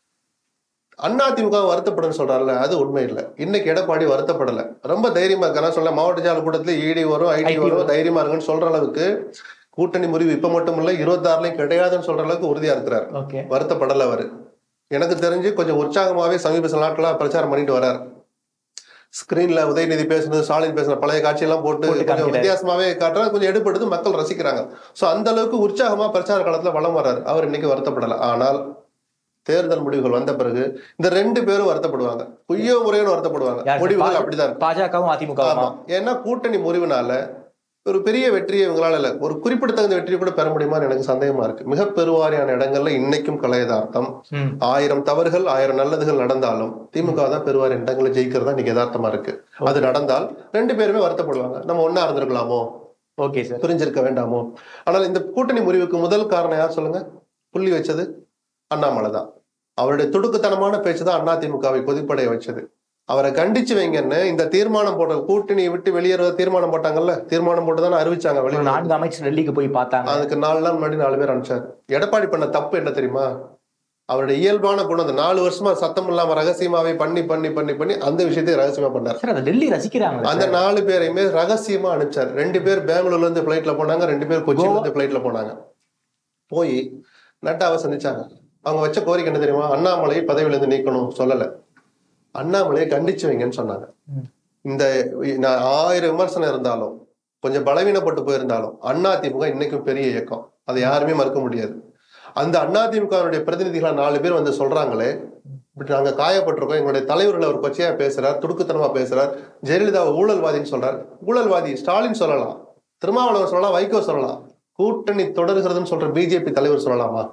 அதிமுக வருத்தப்படுன்னு சொல்றாருல அது உண்மை இல்லை இன்னைக்கு எடப்பாடி வருத்தப்படல ரொம்ப தைரியமா இருக்கு நான் சொல்ல மாவட்ட செயலர் கூட்டத்துல இடி வரும் ஐடி IT வரும் வரும். தைரியமா இருக்குன்னு சொல்ற அளவுக்கு கூட்டணி முறிவு இப்ப மட்டும் இல்ல இருபத்தாறுலயும் கிடையாதுன்னு சொல்ற அளவுக்கு உறுதியா இருக்கிறார் ஓகே வருத்தப்படல அவரு எனக்கு தெரிஞ்சு கொஞ்சம் உற்சாகமாவே சமீப சில நாட்களா பிரச்சாரம் பண்ணிட்டு வர்றாரு ஸ்கிரீன்ல உதயநிதி பேசுனது ஸ்டாலின் பேசுன பழைய காட்சியெல்லாம் போட்டு போட்டு கொஞ்சம் காமிக்கிறாரு. வித்தியாசமாவே காட்டுறது கொஞ்சம் எடுப்படுது மக்கள் ரசிக்கிறாங்க சோ அந்த அளவுக்கு உற்சாகமா பிரச்சார காலத்துல வளம் வர்றாரு அவர் இன்னைக்கு வருத்தப்படல ஆனால் தேர்தல் முடிவுகள் வந்த பிறகு இந்த ரெண்டு பேரும் வருத்தப்படுவாங்க பொய்யோ முறையோன்னு வருத்தப்படுவாங்க யார் முடிவுகள் பா- அப்படிதான் இருக்கும் பாஜகவும் அதிமுகவும் ஆமா ஏன்னா கூட்டணி முறிவுனால ஒரு பெரிய வெற்றியை இவங்களால இல்ல ஒரு குறிப்பிடத்தகுந்த வெற்றியை கூட பெற முடியுமான்னு எனக்கு சந்தேகமா இருக்கு மிக பெருவாரியான இடங்கள்ல இன்னைக்கும் கலையதார்த்தம் ம். ஆயிரம் தவறுகள் ஆயிரம் நல்லதுகள் நடந்தாலும் திமுக தான் பெருவாரியான இடங்களை ஜெயிக்கிறதா இன்னைக்கு யதார்த்தமா இருக்கு அது நடந்தால் ரெண்டு பேருமே வருத்தப்படுவாங்க நம்ம ஒண்ணா இருந்திருக்கலாமோ ஓகே சார் பிரிஞ்சிருக்க வேண்டாமோ ஆனால் இந்த கூட்டணி முறிவுக்கு முதல் காரணம் யார் சொல்லுங்க புள்ளி வச்சது அண்ணாமலை தான் அவருடைய துடுக்குத்தனமான பேச்சு தான் அதிமுகவை கொதிப்படைய வச்சது அவரை கண்டிச்சு வைங்கன்னு இந்த தீர்மானம் போட்ட கூட்டணியை விட்டு வெளியேற தீர்மானம் போட்டாங்கல்ல தீர்மானம் போட்டு தானே அறிவிச்சாங்க ஒரு வெளியே நான்கு அமைச்சர் டெல்லிக்கு போய் பார்த்தாங்க அதுக்கு நாலு நாள் முன்னாடி நாலு பேர் அனுப்பிச்சாரு எடப்பாடி பண்ண தப்பு என்ன தெரியுமா அவருடைய இயல்பான குணம் அந்த நாலு வருஷமா சத்தம் இல்லாம ரகசியமாவே பண்ணி பண்ணி பண்ணி பண்ணி அந்த விஷயத்தை ரகசியமா பண்ணார் சார் அதை டெல்லி ரசிக்கிறாங்க அந்த நாலு பேரையுமே ரகசியமா அனுப்பிச்சாரு ரெண்டு பேர் பெங்களூர்ல இருந்து பிளைட்ல போனாங்க ரெண்டு பேர் கொச்சின்ல இருந்து பிளைட்ல போனாங்க போய் நட்டாவை சந்திச்சாங்க அவங்க வச்ச கோரிக்கை என்ன தெரியுமா அண்ணாமலை பதவியில இருந்து நீக்கணும் சொல்லல அண்ணாமலையை கண்டிச்சு வைங்கன்னு சொன்னாங்க ம். இந்த நான் ஆயிரம் விமர்சனம் இருந்தாலும் கொஞ்சம் பலவீனப்பட்டு போயிருந்தாலும் அதிமுக இன்னைக்கும் பெரிய இயக்கம் அதை யாருமே மறுக்க முடியாது அந்த அதிமுகவுடைய பிரதிநிதிகளா நாலு பேர் வந்து சொல்றாங்களே இப்படி நாங்க காயப்பட்டிருக்கோம் எங்களுடைய தலைவர்கள் அவர் கொச்சையா பேசுறார் துடுக்குத்தனமா பேசுறார் ஜெயலலிதாவை ஊழல்வாதின்னு சொல்றார் ஊழல்வாதி ஸ்டாலின் சொல்லலாம் திருமாவளவன் சொல்லலாம் வைகோ சொல்லலாம் கூட்டணி தொடர்கிறதுன்னு சொல்ற பிஜேபி தலைவர் சொல்லலாமா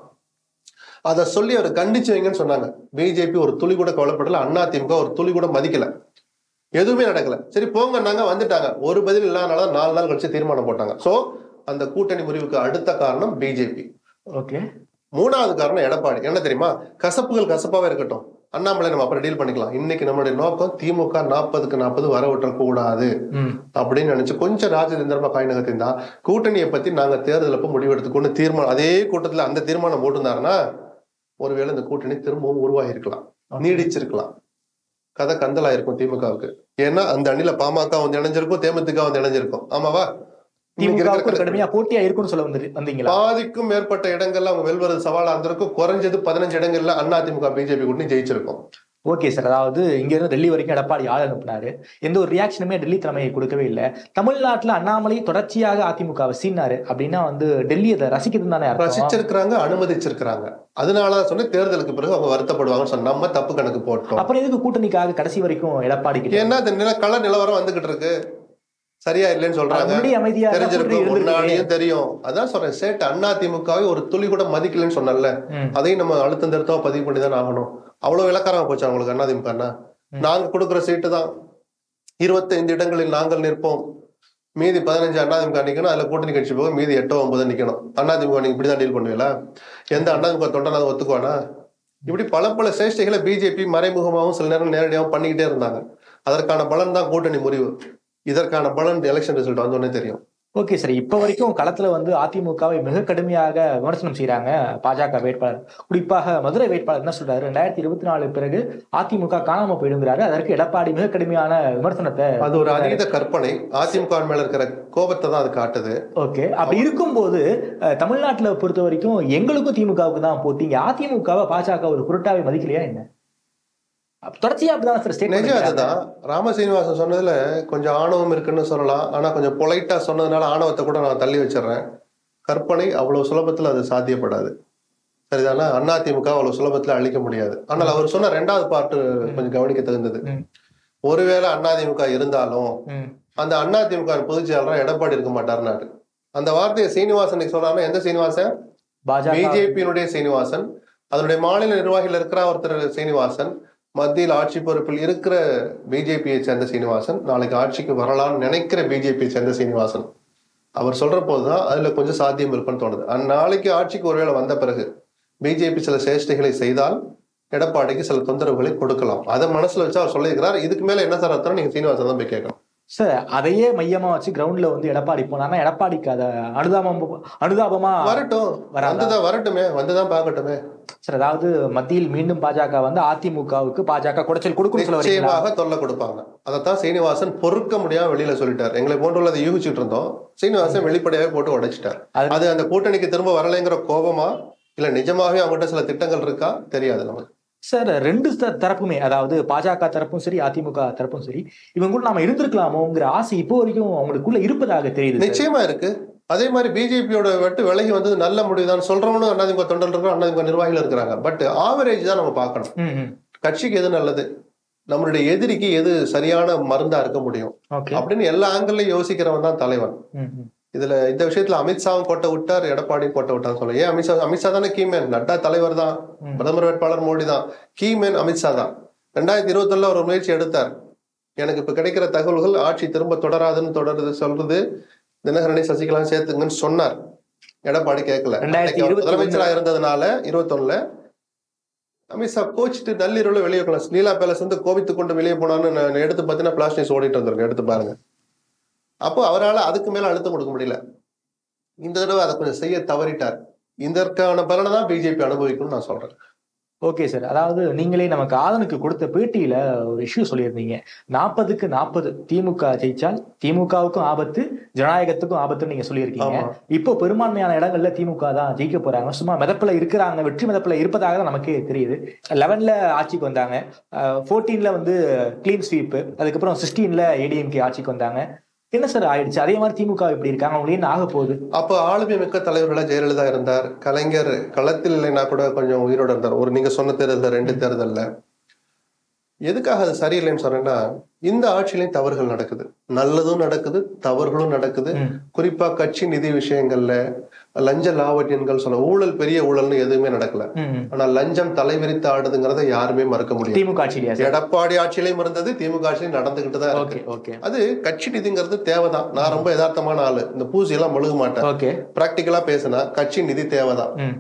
அதை சொல்லி அவர் கண்டிச்சு வைங்கன்னு சொன்னாங்க பிஜேபி ஒரு துளி கூட கவலைப்படல அதிமுக ஒரு துளி கூட மதிக்கல எதுவுமே நடக்கல சரி போங்கன்னாங்க வந்துட்டாங்க ஒரு பதில் இல்லாதனால தான் நாலு நாள் கழிச்சு தீர்மானம் போட்டாங்க சோ அந்த கூட்டணி முறிவுக்கு அடுத்த காரணம் பிஜேபி ஓகே மூணாவது காரணம் எடப்பாடி என்ன தெரியுமா கசப்புகள் கசப்பாவே இருக்கட்டும் அண்ணாமலை நம்ம அப்புறம் டீல் பண்ணிக்கலாம் இன்னைக்கு நம்மளுடைய நோக்கம் திமுக நாற்பதுக்கு நாற்பது வர விட்டக்கூடாது ம் அப்படின்னு நினைச்சு கொஞ்சம் ராஜதந்திரமா காய் நகர்த்திருந்தா கூட்டணியை பத்தி நாங்க தேர்தலப்ப முடிவெடுத்துக்கொண்டு தீர்மானம் அதே கூட்டத்துல அந்த தீர்மானம் போட்டிருந்தாருன்னா ஒருவேளை இந்த கூட்டணி திரும்பவும் உருவாகி இருக்கலாம் நீடிச்சிருக்கலாம் கதை கந்தலா இருக்கும் திமுகவுக்கு ஏன்னா அந்த அணில பாமக வந்து இணைஞ்சிருக்கும் தேமுதிக வந்து இணைஞ்சிருக்கும் ஆமாவா இன்னைக்கு திமுக இருக்கிற கடுமையா போட்டியா இருக்கும்னு சொல்ல வந்து வந்தீங்களா பாதிக்கும் மேற்பட்ட இடங்கள்ல அவங்க வெல்வது சவாலா இருந்திருக்கும் குறைஞ்சது பதினஞ்சு இடங்கள்ல அதிமுக பிஜேபி கூட்டணி ஜெயிச்சிருக்கும் ஓகே சார் அதாவது இங்க இருந்து டெல்லி வரைக்கும் எடப்பாடி ஆள் அனுப்புனாரு எந்த ஒரு ரியாக்ஷனுமே டெல்லி தலைமையை கொடுக்கவே இல்லை தமிழ்நாட்டுல அண்ணாமலை தொடர்ச்சியாக அதிமுகவை சீனாரு அப்படின்னா வந்து டெல்லி அதை ரசிக்கிறது தானே அர்த்தம் ரசிச்சிருக்கிறாங்க அனுமதிச்சிருக்கிறாங்க அதனாலதான் சொன்னேன் தேர்தலுக்கு பிறகு அவங்க வருத்தப்படுவாங்கன்னு சொன்ன நம்ம தப்பு கணக்கு போட்டோம் அப்புறம் எதுக்கு கூட்டணிக்காக கடைசி வரைக்கும் எடப்பாடி கிட்ட ஏன்னா இந்த நில கள நிலவரம் வந்துகிட்டு இருக்கு சரியா இல்லைன்னு சொல்றாங்க முன்னாடி அமைதியா இருந்தா தெரிஞ்சிருக்கும் கூட்டணி இருந்திருக்குமே. முன்னாடியும் தெரியும் அதான் சொல்றேன் சேட் அண்ணா திமுகவை ஒரு துளி கூட மதிக்கலன்னு சொன்னல ம். அதையும் நம்ம அழுத்தம் திருத்தமா பதிவு பண்ணி தான் ஆகணும் அவ்வளவு விளக்காரமா போச்சு அவங்களுக்கு அண்ணா திமுக நாங்க கொடுக்குற சீட்டு தான் இருபத்தைந்து இடங்களில் நாங்கள் நிற்போம் மீதி பதினஞ்சு அதிமுக நிக்கணும் அதுல கூட்டணி கட்சி போக மீதி எட்டோ ஒன்பதோ நிக்கணும் அதிமுக நீங்க இப்படிதான் டீல் பண்ணுவீங்களா எந்த அதிமுக தொண்டனா ஒத்துக்குவானா இப்படி பல பல சேஷ்டைகளை பிஜேபி மறைமுகமாகவும் சில நேரம் நேரடியாகவும் பண்ணிக்கிட்டே இருந்தாங்க அதற்கான பலன் தான் கூட்டணி முறிவு இதற்கான பலன் எலெக்ஷன் ரிசல்ட் வந்தோடனே தெரியும் ஓகே சார் இப்ப வரைக்கும் களத்துல வந்து அதிமுகவை மிக கடுமையாக விமர்சனம் செய்யறாங்க பாஜக வேட்பாளர் குறிப்பாக மதுரை வேட்பாளர் என்ன சொல்றாரு ரெண்டாயிரத்தி இருபத்தி நாலு பிறகு அதிமுக காணாம போயிடுங்கிறாரு அதற்கு எடப்பாடி மிக கடுமையான விமர்சனத்தை அது ஒரு அதீத கற்பனை அதிமுக மேல இருக்கிற கோபத்தை தான் அது காட்டுது ஓகே அப்படி இருக்கும்போது அஹ், தமிழ்நாட்டுல பொறுத்த வரைக்கும் எங்களுக்கும் திமுகவுக்கு தான் போட்டி இங்க அதிமுகவை பாஜக ஒரு குருட்டாவை மதிக்கலையா என்ன அப்ப தொடர்ச்சியா அப்படிதான் சார் நிஜம் ஸ்டேட் அதுதான் ராம சீனிவாசன் சொன்னதுல கொஞ்சம் ஆணவம் இருக்குன்னு சொல்லலாம் ஆனா கொஞ்சம் பொலைட்டா சொன்னதுனால ஆணவத்தை கூட நான் தள்ளி வச்சிடுறேன் கற்பனை அவ்வளவு சுலபத்துல அது சாத்தியப்படாது சரிதானா அதிமுக அவ்வளவு சுலபத்துல அழிக்க முடியாது ஆனால் அவர் சொன்ன ரெண்டாவது பாட்டு கொஞ்சம் கவனிக்க தகுந்தது ம். ஒருவேளை அதிமுக இருந்தாலும் அந்த அதிமுக பொதுச் செயலாளர் எடப்பாடி இருக்க மாட்டாருன்னாரு அந்த வார்த்தையை சீனிவாசன் சொல்றாருன்னா எந்த சீனிவாசன் பாஜக பிஜேபியினுடைய சீனிவாசன் அதனுடைய மாநில நிர்வாகியில் இருக்கிற ஒருத்தர் சீனிவாசன் மத்தியில் ஆட்சி பொறுப்பில் இருக்கிற பிஜேபியை சேர்ந்த சீனிவாசன் நாளைக்கு ஆட்சிக்கு வரலாம்னு நினைக்கிற பிஜேபியை சேர்ந்த சீனிவாசன் அவர் சொல்ற போதுதான் அதுல கொஞ்சம் சாத்தியம் இருக்குன்னு தோணுது அந்நாளைக்கு ஆட்சிக்கு ஒருவேளை வந்த பிறகு பிஜேபி சில சேஷ்டைகளை செய்தால் எடப்பாடிக்கு சில தொந்தரவுகளை கொடுக்கலாம் அதை மனசுல வச்சு அவர் சொல்லியிருக்கிறார் இதுக்கு மேல என்ன சார் அர்த்தம் நீங்க சீனிவாசன் தான் போய் கேட்கணும் சார் அதையே மையமா வச்சு கிரவுண்ட்ல வந்து எடப்பாடி போனாருன்னா எடப்பாடிக்கு அதை அனுதாபம் அனுதாபமா வரட்டும் வராதா? வந்துதான் வரட்டுமே வந்துதான் பார்க்கட்டுமே சார் அதாவது மத்தியில் மீண்டும் பாஜக வந்து அதிமுகவுக்கு பாஜக குடைச்சல் கொடுக்கும் சொல்ல வரீங்களா நிச்சயமாக தொல்லை கொடுப்பாங்க அதைத்தான் சீனிவாசன் பொறுக்க முடியாம வெளியில சொல்லிட்டார் எங்களை போன்றுள்ளதை யூகிச்சுட்டு இருந்தோம் சீனிவாசன் வெளிப்படையாவே போட்டு உடைச்சிட்டார் அது- அது அந்த கூட்டணிக்கு திரும்ப வரலைங்கிற கோபமா இல்ல நிஜமாவே அவங்ககிட்ட சில திட்டங்கள் இருக்கா தெரியாது நமக்கு சார் ரெண்டு த- தரப்புமே அதாவது பாஜக தரப்பும் சரி அதிமுக தரப்பும் சரி இவங்க கூட நாம இருந்திருக்கலாமோங்கிற ஆசை இப்போ வரைக்கும் அவங்களுக்குள்ள இருப்பதாக தெரியுது சார். நிச்சயமா இருக்கு அதே மாதிரி பிஜேபியோட வெட்டு விலகி வந்தது நல்ல முடிவுதான் சொல்றவனும் அண்ணாதிமுக தொண்டர்கள் இருக்கிறோம் அண்ணாதிமுக நிர்வாகிகள் இருக்கிறாங்க பட் ஆவரேஜ் தான் நம்ம பார்க்கணும் ம், ம். கட்சிக்கு எது நல்லது நம்மளுடைய எதிரிக்கு எது சரியான மருந்தா இருக்க முடியும் ஓகே அப்படின்னு எல்லா ஆங்கிள்லயும் யோசிக்கிறவன் தான் தலைவன் ம், ம். இதுல இந்த விஷயத்துல அமித்ஷாவும் கோட்டை விட்டார் எடப்பாடியும் கோட்டை விட்டான்னு சொல்ல ஏன் அமித்ஷா அமித்ஷா தானே கீமேன் நட்டா தலைவர் தான் ம். பிரதமர் வேட்பாளர் மோடி தான் கீமேன் அமித்ஷா தான் ரெண்டாயிரத்தி இருபத்தி ஒரு முயற்சி எடுத்தார் எனக்கு இப்ப கிடைக்கிற தகவல்கள் ஆட்சி திரும்ப தொடராதுன்னு தொடருது சொல்றது தினகரனை சசிகலா சேர்த்துங்கன்னு சொன்னார் எடப்பாடி கேட்கல ரெண்டாயிரத்தி அன்னைக்கு அவர் இருபத்தி முதலமைச்சரா இருந்ததுனால இருபத்தொன்னுல அமித்ஷா கோச்சிட்டு நள்ளிரவுல வெளியே போகலாம் லீலா பேலஸ் வந்து கோபித்து கொண்டு வெளியே போனான்னு நான் எடுத்து பார்த்தீங்கன்னா பிளாஸ் நியூஸ் ஓடிட்டு வந்திருக்கேன் எடுத்து பாருங்க அப்போ அவரால் அதுக்கு மேல அழுத்தம் கொடுக்க முடியல இந்த தடவை அதை கொஞ்சம் செய்ய தவறிட்டார் இதற்கான பலனை தான் பிஜேபி அனுபவிக்கும்னு நான் சொல்றேன் ஓகே சார் அதாவது நீங்களே நமக்கு ஆதனுக்கு கொடுத்த பேட்டியில ஒரு இஷ்யூ சொல்லியிருந்தீங்க நாற்பதுக்கு நாற்பது திமுக ஜெயிச்சால் திமுகவுக்கும் ஆபத்து ஜனநாயகத்துக்கும் ஆபத்துன்னு நீங்க சொல்லியிருக்கீங்க ஆமா. இப்போ பெரும்பான்மையான இடங்கள்ல திமுக தான் ஜெயிக்க போறாங்க சும்மா மிதப்புல இருக்கிறாங்க வெற்றி மிதப்புல இருப்பதாக தான் நமக்கே தெரியுது லெவன்ல ஆட்சிக்கு வந்தாங்க ஃபோர்டீன்ல வந்து கிளீன் ஸ்வீப் அதுக்கப்புறம் சிக்ஸ்டீன்ல ஏடிஎம்கே ஆட்சிக்கு வந்தாங்க என்ன சார் ஆயிடுச்சு அதே மாதிரி திமுக இப்படி இருக்காங்க அவங்களுக்கு என்ன ஆக போகுது அப்போ ஆளுமை மிக்க தலைவர்களா ஜெயலலிதா இருந்தார் கலைஞர் களத்தில் இல்லைன்னா கூட கொஞ்சம் உயிரோட இருந்தார் ஒரு நீங்க சொன்ன தேர்தல் ரெண்டு தேர்தல்ல எதுக்காக அது சரியில்லைன்னு சொன்னேன்னா இந்த ஆட்சியிலையும் தவறுகள் நடக்குது நல்லதும் நடக்குது தவறுகளும் நடக்குது ம். குறிப்பா கட்சி நிதி விஷயங்கள்ல லஞ்ச லாவட்டியன்கள் சொல்ல ஊழல் பெரிய ஊழல்னு எதுவுமே நடக்கல ம், ம். ஆனா லஞ்சம் தலைவிரித்து ஆடுதுங்கிறத யாருமே மறக்க முடியாது திமுக ஆட்சியிலையா சார் எடப்பாடி ஆட்சியிலையும் இருந்தது திமுக ஆட்சியிலையும் நடந்துகிட்டு தான் இருக்கு ஓகே ஓகே அது கட்சி நிதிங்கிறது தேவைதான் நான் ரொம்ப யதார்த்தமான ஆளு இந்த பூசி எல்லாம் மழுக மாட்டேன் ஓகே பிராக்டிக்கலா பேசினா கட்சி நிதி தேவைதான் ம்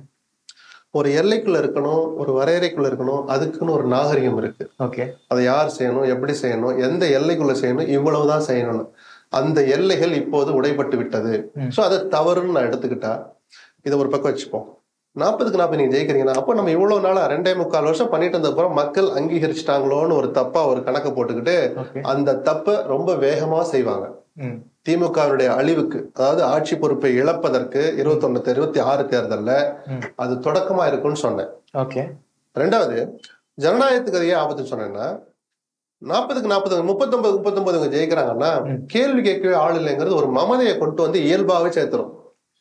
ஒரு எல்லைக்குள்ள இருக்கணும் ஒரு வரையறைக்குள்ள இருக்கணும் அதுக்குன்னு ஒரு நாகரிகம் இருக்கு ஓகே அதை யார் செய்யணும் எப்படி செய்யணும் எந்த எல்லைக்குள்ள செய்யணும் இவ்வளவுதான் செய்யணும்னு அந்த எல்லைகள் இப்போது உடைபட்டு விட்டது ம். சோ அதை தவறுன்னு நான் எடுத்துக்கிட்டா இதை ஒரு பக்கம் வச்சுப்போம் நாற்பதுக்கு நாற்பது நீங்க ஜெயிக்கிறீங்கன்னா அப்போ நம்ம இவ்வளவு நாளா ரெண்டே முக்கால் வருஷம் பண்ணிட்டு இருந்த அப்புறம் மக்கள் அங்கீகரிச்சிட்டாங்களோன்னு ஒரு தப்பா ஒரு கணக்கு போட்டுக்கிட்டு ஓகே அந்த தப்பை ரொம்ப வேகமா செய்வாங்க ம் திமுகவினுடைய அழிவுக்கு அதாவது ஆட்சி பொறுப்பை இழப்பதற்கு இருபத்தொன்னு இருபத்தி ஆறு தேர்தல்ல ம். அது தொடக்கமா இருக்கும்னு சொன்னேன் ஓகே ரெண்டாவது ஜனநாயகத்துக்கு அது ஏன் ஆபத்துன்னு சொன்னேன்னா நாற்பதுக்கு நாற்பது முப்பத்தொன்பது முப்பத்தொன்பது இவங்க ஜெயிக்கிறாங்கன்னா ம். கேள்வி கேட்கவே ஆள் இல்லைங்கிறது ஒரு மமதையை கொண்டு வந்து இயல்பாவே சேர்த்துரும்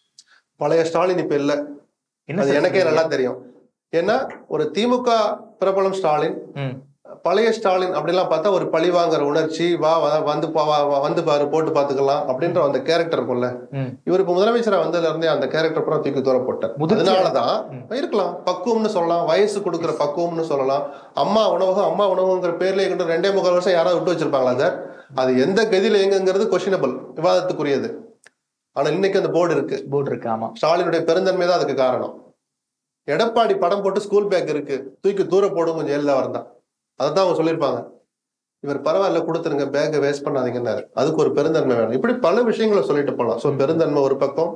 பழைய ஸ்டாலின் இப்ப இல்ல என்ன அது சார் எனக்கே சொல்றீங்க? நல்லா தெரியும் ஏன்னா ஒரு திமுக பிரபலம் ஸ்டாலின் ம் பழைய ஸ்டாலின் அப்படிலாம் பார்த்தா ஒரு பழி வாங்குற உணர்ச்சி வா வா, வந்து பா வா, வா, வந்து பாரு போட்டு பாத்துக்கலாம் அப்படின்ற அந்த கேரக்டர் இருக்கும்ல ம் இவர் இப்ப முதலமைச்சரா வந்ததுல இருந்தே அந்த கேரக்டர் பூரா தூக்கி தூர போட்டார் முதிர்ச்சி- அதனாலதான் ம். இருக்கலாம் பக்குவம்னு சொல்லலாம் வயசு கொடுக்குற பக்குவம்னு சொல்லலாம் அம்மா உணவகம் அம்மா உணவகங்கிற பேர்லயே கொண்டு ரெண்டே முக்கால் வருஷம் யாராவது விட்டு வச்சிருப்பாங்களா சார் அது எந்த கதியில எங்கங்கிறது கொஸ்டினபிள் விவாதத்துக்குரியது ஆனா இன்னைக்கு அந்த போர்டு இருக்கு போர்டு இருக்கு ஆமா ஸ்டாலினுடைய பெருந்தன்மை தான் அதுக்கு காரணம் எடப்பாடி படம் போட்டு ஸ்கூல் பேக் இருக்கு தூக்கி தூர போடும் கொஞ்சம் ஜெயலலிதா இருந்தான் அதைத்தான் அவங்க சொல்லியிருப்பாங்க இவர் பரவாயில்ல கொடுத்துருங்க பேக்கை வேஸ்ட் பண்ணாதீங்கன்னாரு அதுக்கு ஒரு பெருந்தன்மை வேணும் இப்படி பல விஷயங்களை சொல்லிட்டு போகலாம் ஸோ பெருந்தன்மை ஒரு பக்கம்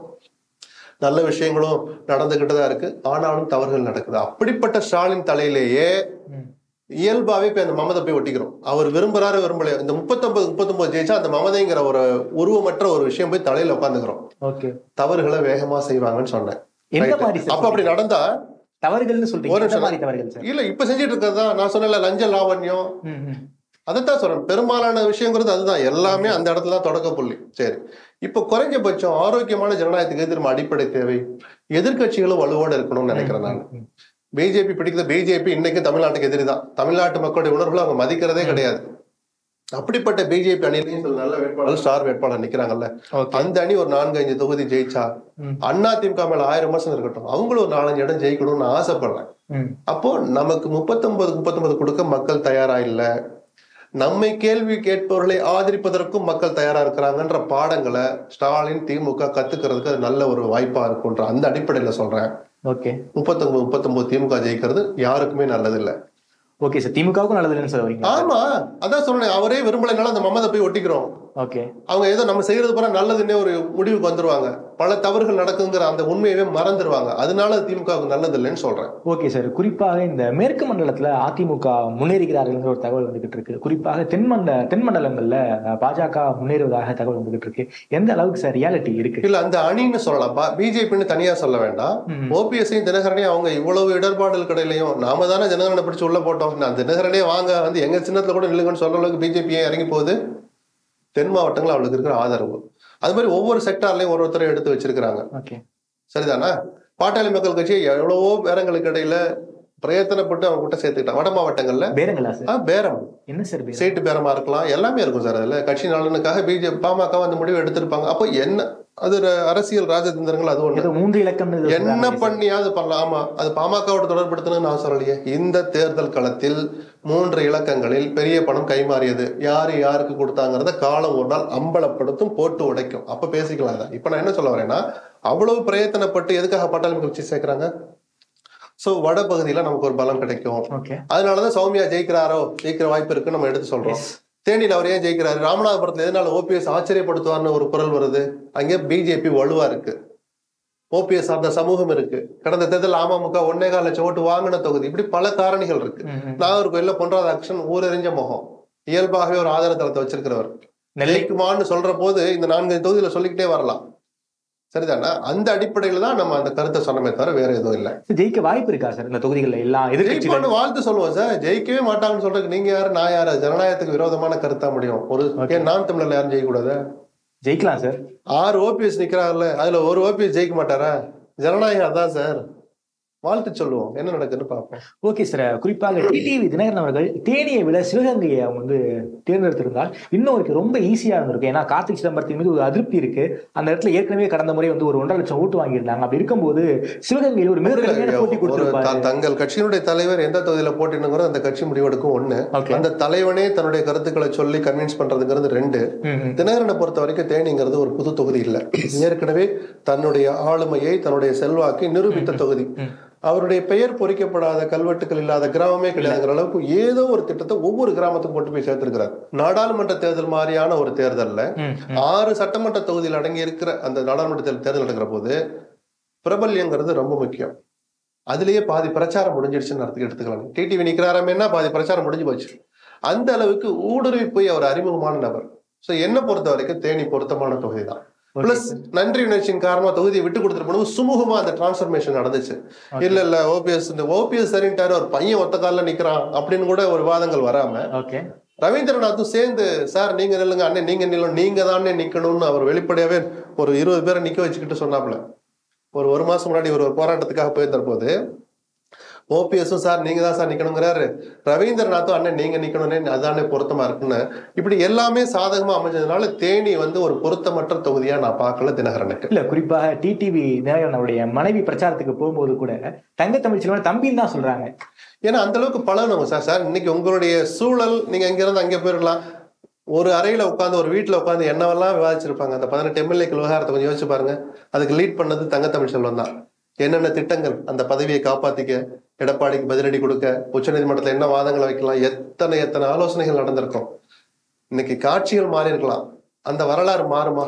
நல்ல விஷயங்களும் நடந்துகிட்டு தான் இருக்கு ஆனாலும் தவறுகள் நடக்குது அப்படிப்பட்ட ஸ்டாலின் தலையிலேயே ம். இயல்பாவே இப்ப அந்த மமதை போய் ஒட்டிக்கிறோம் அவர் விரும்புறாரு விரும்பலையோ இந்த முப்பத்தொன்பது முப்பத்தொன்பது ஜெயிச்சா அந்த மமதைங்கிற ஒரு உருவமற்ற ஒரு விஷயம் போய் தலையில உட்காந்துக்கிறோம் ஓகே தவறுகளை வேகமா செய்வாங்கன்னு சொன்னேன் எந்த Right. மாதிரி சார் அப்ப அப்படி நடந்தா தவறுகள்னு சொல்றீங்க ஒரு எந்த நிமிஷம். மாதிரி தவறுகள் சார் இல்ல இப்ப செஞ்சுட்டு இருக்கிறது தான் நான் சொன்னல லஞ்ச லாவண்யம் ம் ம் அதைத்தான் சொல்றேன் பெரும்பாலான விஷயங்கிறது அதுதான் எல்லாமே அந்த இடத்துல தான் தொடக்க புள்ளி சரி இப்ப குறைஞ்சபட்சம் ஆரோக்கியமான ஜனநாயகத்துக்கு எது நம்ம அடிப்படை தேவை எதிர்க்கட்சிகளும் வலுவோட இருக்கணும்னு நினைக்கிறேன் நான் ம். பிஜேபி பிடிக்கிற பிஜேபி இன்னைக்கு தமிழ்நாட்டுக்கு எதிரி தான் தமிழ்நாட்டு மக்களுடைய உணர்வுகளை அவங்க மதிக்கிறதே கிடையாது அப்படிப்பட்ட பிஜேபி அணியிலையும் சில நல்ல வேட்பாளர் ஸ்டார் வேட்பாளர் நிக்கிறாங்கல்ல ஓகே அந்த அணி ஒரு நான்கு அஞ்சு தொகுதி ஜெயிச்சா ம். அண்ணா திமுக மேல ஆயிரம் விமர்சனம் இருக்கட்டும் அவங்களும் ஒரு நாலஞ்சு இடம் ஜெயிக்கணும்னு நான் ஆசைப்படுறேன் ம் அப்போ நமக்கு முப்பத்தொன்பது முப்பத்தொன்பது கொடுக்க மக்கள் தயாரா இல்ல நம்மை கேள்வி கேட்பவர்களை ஆதரிப்பதற்கும் மக்கள் தயாரா இருக்கிறாங்கன்ற பாடங்களை ஸ்டாலின் திமுக கத்துக்கிறதுக்கு அது நல்ல ஒரு வாய்ப்பா இருக்கும்ன்ற அந்த அடிப்படையில சொல்றேன் ஓகே முப்பத்தொன்பது முப்பத்தொன்பது திமுக ஜெயிக்கிறது யாருக்குமே நல்லது இல்ல ஓகே சார் திமுகவுக்கும் நல்லது இல்லைன்னு சார் வரீங்களா ஆமா அதான் சொல்றேன் அவரே விரும்பலைனால அந்த மமதை போய் ஒட்டிக்கிறோம் ஓகே அவங்க ஏதோ நம்ம செய்யறது போற நல்லதுன்னே ஒரு முடிவுக்கு வந்துருவாங்க பல தவறுகள் நடக்குங்கிற அந்த உண்மையவே மறந்துடுவாங்க அதனால திமுகவுக்கு நல்லது இல்லைன்னு சொல்றேன் ஓகே சார் குறிப்பாக இந்த மேற்கு மண்டலத்துல அதிமுக முன்னேறுகிறார்கள் ஒரு தகவல் வந்துகிட்டு இருக்கு குறிப்பாக தென்மண்ட தென் மண்டலங்கள்ல அஹ், பாஜக முன்னேறுவதாக தகவல் வந்துகிட்டு இருக்கு எந்த அளவுக்கு சார் ரியாலிட்டி இருக்கு இல்ல அந்த அணின்னு சொல்லலாம் பிஜேபின்னு தனியா சொல்ல வேண்டாம் ம். ஓபிஎஸ்ஸையும் தினகரனையும் அவங்க இவ்வளவு இடர்பாடுகள் கடையிலையும் நாம தானே தினகரனை பிடிச்சு உள்ள போட்டோம் நான் தினகரனே வாங்க வந்து எங்க சின்னத்துல கூட நில்லுங்கன்னு சொல்ற அளவுக்கு பிஜேபி இறங்கி போகுது தென் மாவட்டங்கள் அவளுக்கு இருக்கிற ஆதரவு அது மாதிரி ஒவ்வொரு செக்டார்லயும் ஒரு ஒருத்தரை எடுத்து வச்சிருக்கிறாங்க ஓகே சரிதானா பாட்டாளி மக்கள் கட்சி எவ்வளவோ பேரங்களுக்கு இடையில பிரயத்தனப்பட்டு அவங்க கூட்ட சேர்த்துக்கிட்டாங்க வட மாவட்டங்கள்ல பேரங்களா சார் ஆ, பேரம் என்ன சார் பேரம் சீட்டு பேரமா இருக்கலாம் எல்லாமே இருக்கும் சார் அதுல கட்சி நலனுக்காக பிஜேபி பாமக அந்த முடிவு எடுத்திருப்பாங்க அப்போ என்ன அது ஒரு அரசியல் ராஜதந்திரங்கள் அது ஒண்ணு ஏதோ மூன்று இலக்கம் என்ன பண்ணியாவது பண்ணலாம் ஆமா அது பாமகவோட தொடர்படுத்தணும்னு நான் சொல்லலையே இந்த தேர்தல் களத்தில் மூன்று இலக்கங்களில் பெரிய பணம் கைமாறியது யாரு யாருக்கு கொடுத்தாங்கிறத காலம் ஒரு நாள் அம்பலப்படுத்தும் போட்டு உடைக்கும் அப்ப பேசிக்கலாம் அதை இப்ப நான் என்ன சொல்ல வரேன்னா அவ்வளவு பிரயத்தனப்பட்டு எதுக்காக பாட்டாளி மக்கள் கட்சி சேர்க்கறாங்க சோ வட பகுதியில நமக்கு ஒரு பலம் கிடைக்கும் ஓகே அதனாலதான் சௌமியா ஜெயிக்கிறாரோ ஜெயிக்கிற வாய்ப்பு இருக்குன்னு நம்ம எடுத்து சொல்றோம் தேனியில் அவர் ஏன் ஜெயிக்கிறாரு ராமநாதபுரத்துல எதனால ஓபிஎஸ் ஆச்சரியப்படுத்துவார்னு ஒரு குரல் வருது அங்கே பிஜேபி வலுவா இருக்கு ஓபிஎஸ் அந்த சமூகம் இருக்கு கடந்த தேர்தல் அமமுக ஒன்னே கால் லட்சம் ஓட்டு வாங்கின தொகுதி இப்படி பல காரணிகள் இருக்கு நாகர்கோயில்ல பொன்ராதாகிருஷ்ணன் ஊரறிஞ்ச முகம் இயல்பாகவே ஒரு ஆதார தளத்தை வச்சிருக்கிறவர் நெல்லை ஜெயிக்குமான்னு சொல்ற போது இந்த நான்கு தொகுதியில சொல்லிக்கிட்டே வரலாம் சரிதானா அந்த அடிப்படையில தான் நம்ம அந்த கருத்தை சொன்னமே தவிர வேற எதுவும் இல்லை ஜெயிக்க வாய்ப்பு இருக்கா சார் இந்த தொகுதிகள்ல எல்லாம் எதிர்கட்சிகள் ஜெயிப்பான்னு வாழ்த்து சொல்லுவோம் சார் ஜெயிக்கவே மாட்டாங்கன்னு சொல்றதுக்கு நீங்க யாரு நான் யாரு ஜனநாயகத்துக்கு விரோதமான கருத்தா முடியும் ஒரு ஏன் நான் தமிழ்ல யாரும் ஜெயிக்க கூடாது ஜெயிக்கலாம் சார் ஆறு ஓபிஎஸ் நிக்கிறாங்கல்ல அதுல ஒரு ஓபிஎஸ் ஜெயிக்க மாட்டாரா ஜனநாயகம் அதான் சார் வாழ்த்து சொல்லுவோம் என்ன நடக்குன்னு பார்ப்போம் ஓகே சார் குறிப்பாக டிடிவி தினகரன் அவர்கள் தேனியை விட சிவகங்கையை அவங்க வந்து தேர்ந்தெடுத்திருந்தால் இன்னும் அவருக்கு ரொம்ப ஈஸியா இருந்திருக்கும் ஏன்னா கார்த்திக் சிதம்பரத்தின் மீது ஒரு அதிருப்தி இருக்கு அந்த இடத்துல ஏற்கனவே கடந்த முறை வந்து ஒரு ஒன்றரை லட்சம் ஓட்டு வாங்கியிருந்தாங்க அப்படி இருக்கும்போது சிவகங்கையில் ஒரு மிக கடுமையான போட்டி ஒரு கொடுத்திருப்பாரு த- தங்கள் கட்சியினுடைய தலைவர் எந்த தொகுதியில போட்டினுங்கிறது அந்த கட்சி முடிவெடுக்கும் ஒண்ணு ஓகே அந்த தலைவனே தன்னுடைய கருத்துக்களை சொல்லி கன்வின்ஸ் பண்றதுங்கிறது ரெண்டு தினகரனை பொறுத்த வரைக்கும் தேனிங்கிறது ஒரு புது தொகுதி இல்ல ஏற்கனவே தன்னுடைய ஆளுமையை தன்னுடைய செல்வாக்கை நிரூபித்த தொகுதி அவருடைய பெயர் பொறிக்கப்படாத கல்வெட்டுகள் இல்லாத கிராமமே கிடையாதுங்கிற அளவுக்கு ஏதோ ஒரு திட்டத்தை ஒவ்வொரு கிராமத்துக்கும் கொண்டு போய் சேர்த்திருக்கிறார் நாடாளுமன்ற தேர்தல் மாதிரியான ஒரு தேர்தல்ல ஆறு சட்டமன்ற தொகுதியில் அடங்கி இருக்கிற அந்த நாடாளுமன்ற தேர்தல் தேர்தல் நடக்கிற போது பிரபல்யங்கிறது ரொம்ப முக்கியம் அதுலயே பாதி பிரச்சாரம் முடிஞ்சிடுச்சுன்னு அர்த்தம் எடுத்துக்கலாம் டிடிவி நிக்கிறாராமேன்னா பாதி பிரச்சாரம் முடிஞ்சு போச்சு அந்த அளவுக்கு ஊடுருவி போய் அவர் அறிமுகமான நபர் சோ என்ன பொறுத்த வரைக்கும் தேனி பொருத்தமான தொகுதி தான் பிளஸ் நன்றி உணர்ச்சியின் காரணமா தொகுதியை விட்டு கொடுத்துட்டு போனது சுமூகமா அந்த டிரான்ஸ்பர்மேஷன் நடந்துச்சு இல்ல இல்ல ஓபிஎஸ் இந்த ஓபிஎஸ் சரின்ட்டாரு ஒரு பையன் ஒத்த காலில் நிக்கிறான் அப்படின்னு கூட ஒரு வாதங்கள் வராம ஓகே ரவீந்திரநாத்தும் சேர்ந்து சார் நீங்க நில்லுங்க அண்ணன் நீங்க நில்லும் நீங்க தானே நிக்கணும்னு அவர் வெளிப்படையாவே ஒரு இருபது பேரை நிக்க வச்சுக்கிட்டு சொன்னாப்ல ஒரு ஒரு மாசம் முன்னாடி ஒரு ஒரு போராட்டத்துக்காக போயிருந்த போது ஓபிஎஸும் சார் நீங்க தான் சார் நிக்கணுங்கிறாரு ரவீந்திரநாத்தும் அண்ணன் நீங்க நிக்கணும்னே அதானே பொருத்தமா இருக்குன்னு இப்படி எல்லாமே சாதகமா அமைஞ்சதுனால தேனி வந்து ஒரு பொருத்தமற்ற தொகுதியா நான் பார்க்கல தினகரனுக்கு இல்ல குறிப்பாக டிடிவி தினகரன் அவருடைய மனைவி பிரச்சாரத்துக்கு போகும்போது கூட தங்க தமிழ் செல்வன் தம்பின்னு தான் சொல்றாங்க ஏன்னா அந்த அளவுக்கு பழகணும் சார் சார் இன்னைக்கு உங்களுடைய சூழல் நீங்க இங்க இருந்து அங்கே போயிடலாம் ஒரு அறையில உட்காந்து ஒரு வீட்டுல உட்காந்து என்னவெல்லாம் விவாதிச்சிருப்பாங்க அந்த பதினெட்டு எம்எல்ஏக்கள் விவகாரத்தை கொஞ்சம் யோசிச்சு பாருங்க அதுக்கு லீட் பண்ணது தங்கத்தமிழ் செல்வன் தான் என்னென்ன திட்டங்கள் அந்த பதவியை காப்பாத்திக்க எடப்பாடிக்கு பதிலடி கொடுக்க உச்சநீதிமன்றத்துல என்ன வாதங்களை வைக்கலாம் எத்தனை எத்தனை ஆலோசனைகள் நடந்திருக்கும் இன்னைக்கு காட்சிகள் மாறி இருக்கலாம் அந்த வரலாறு மாறுமா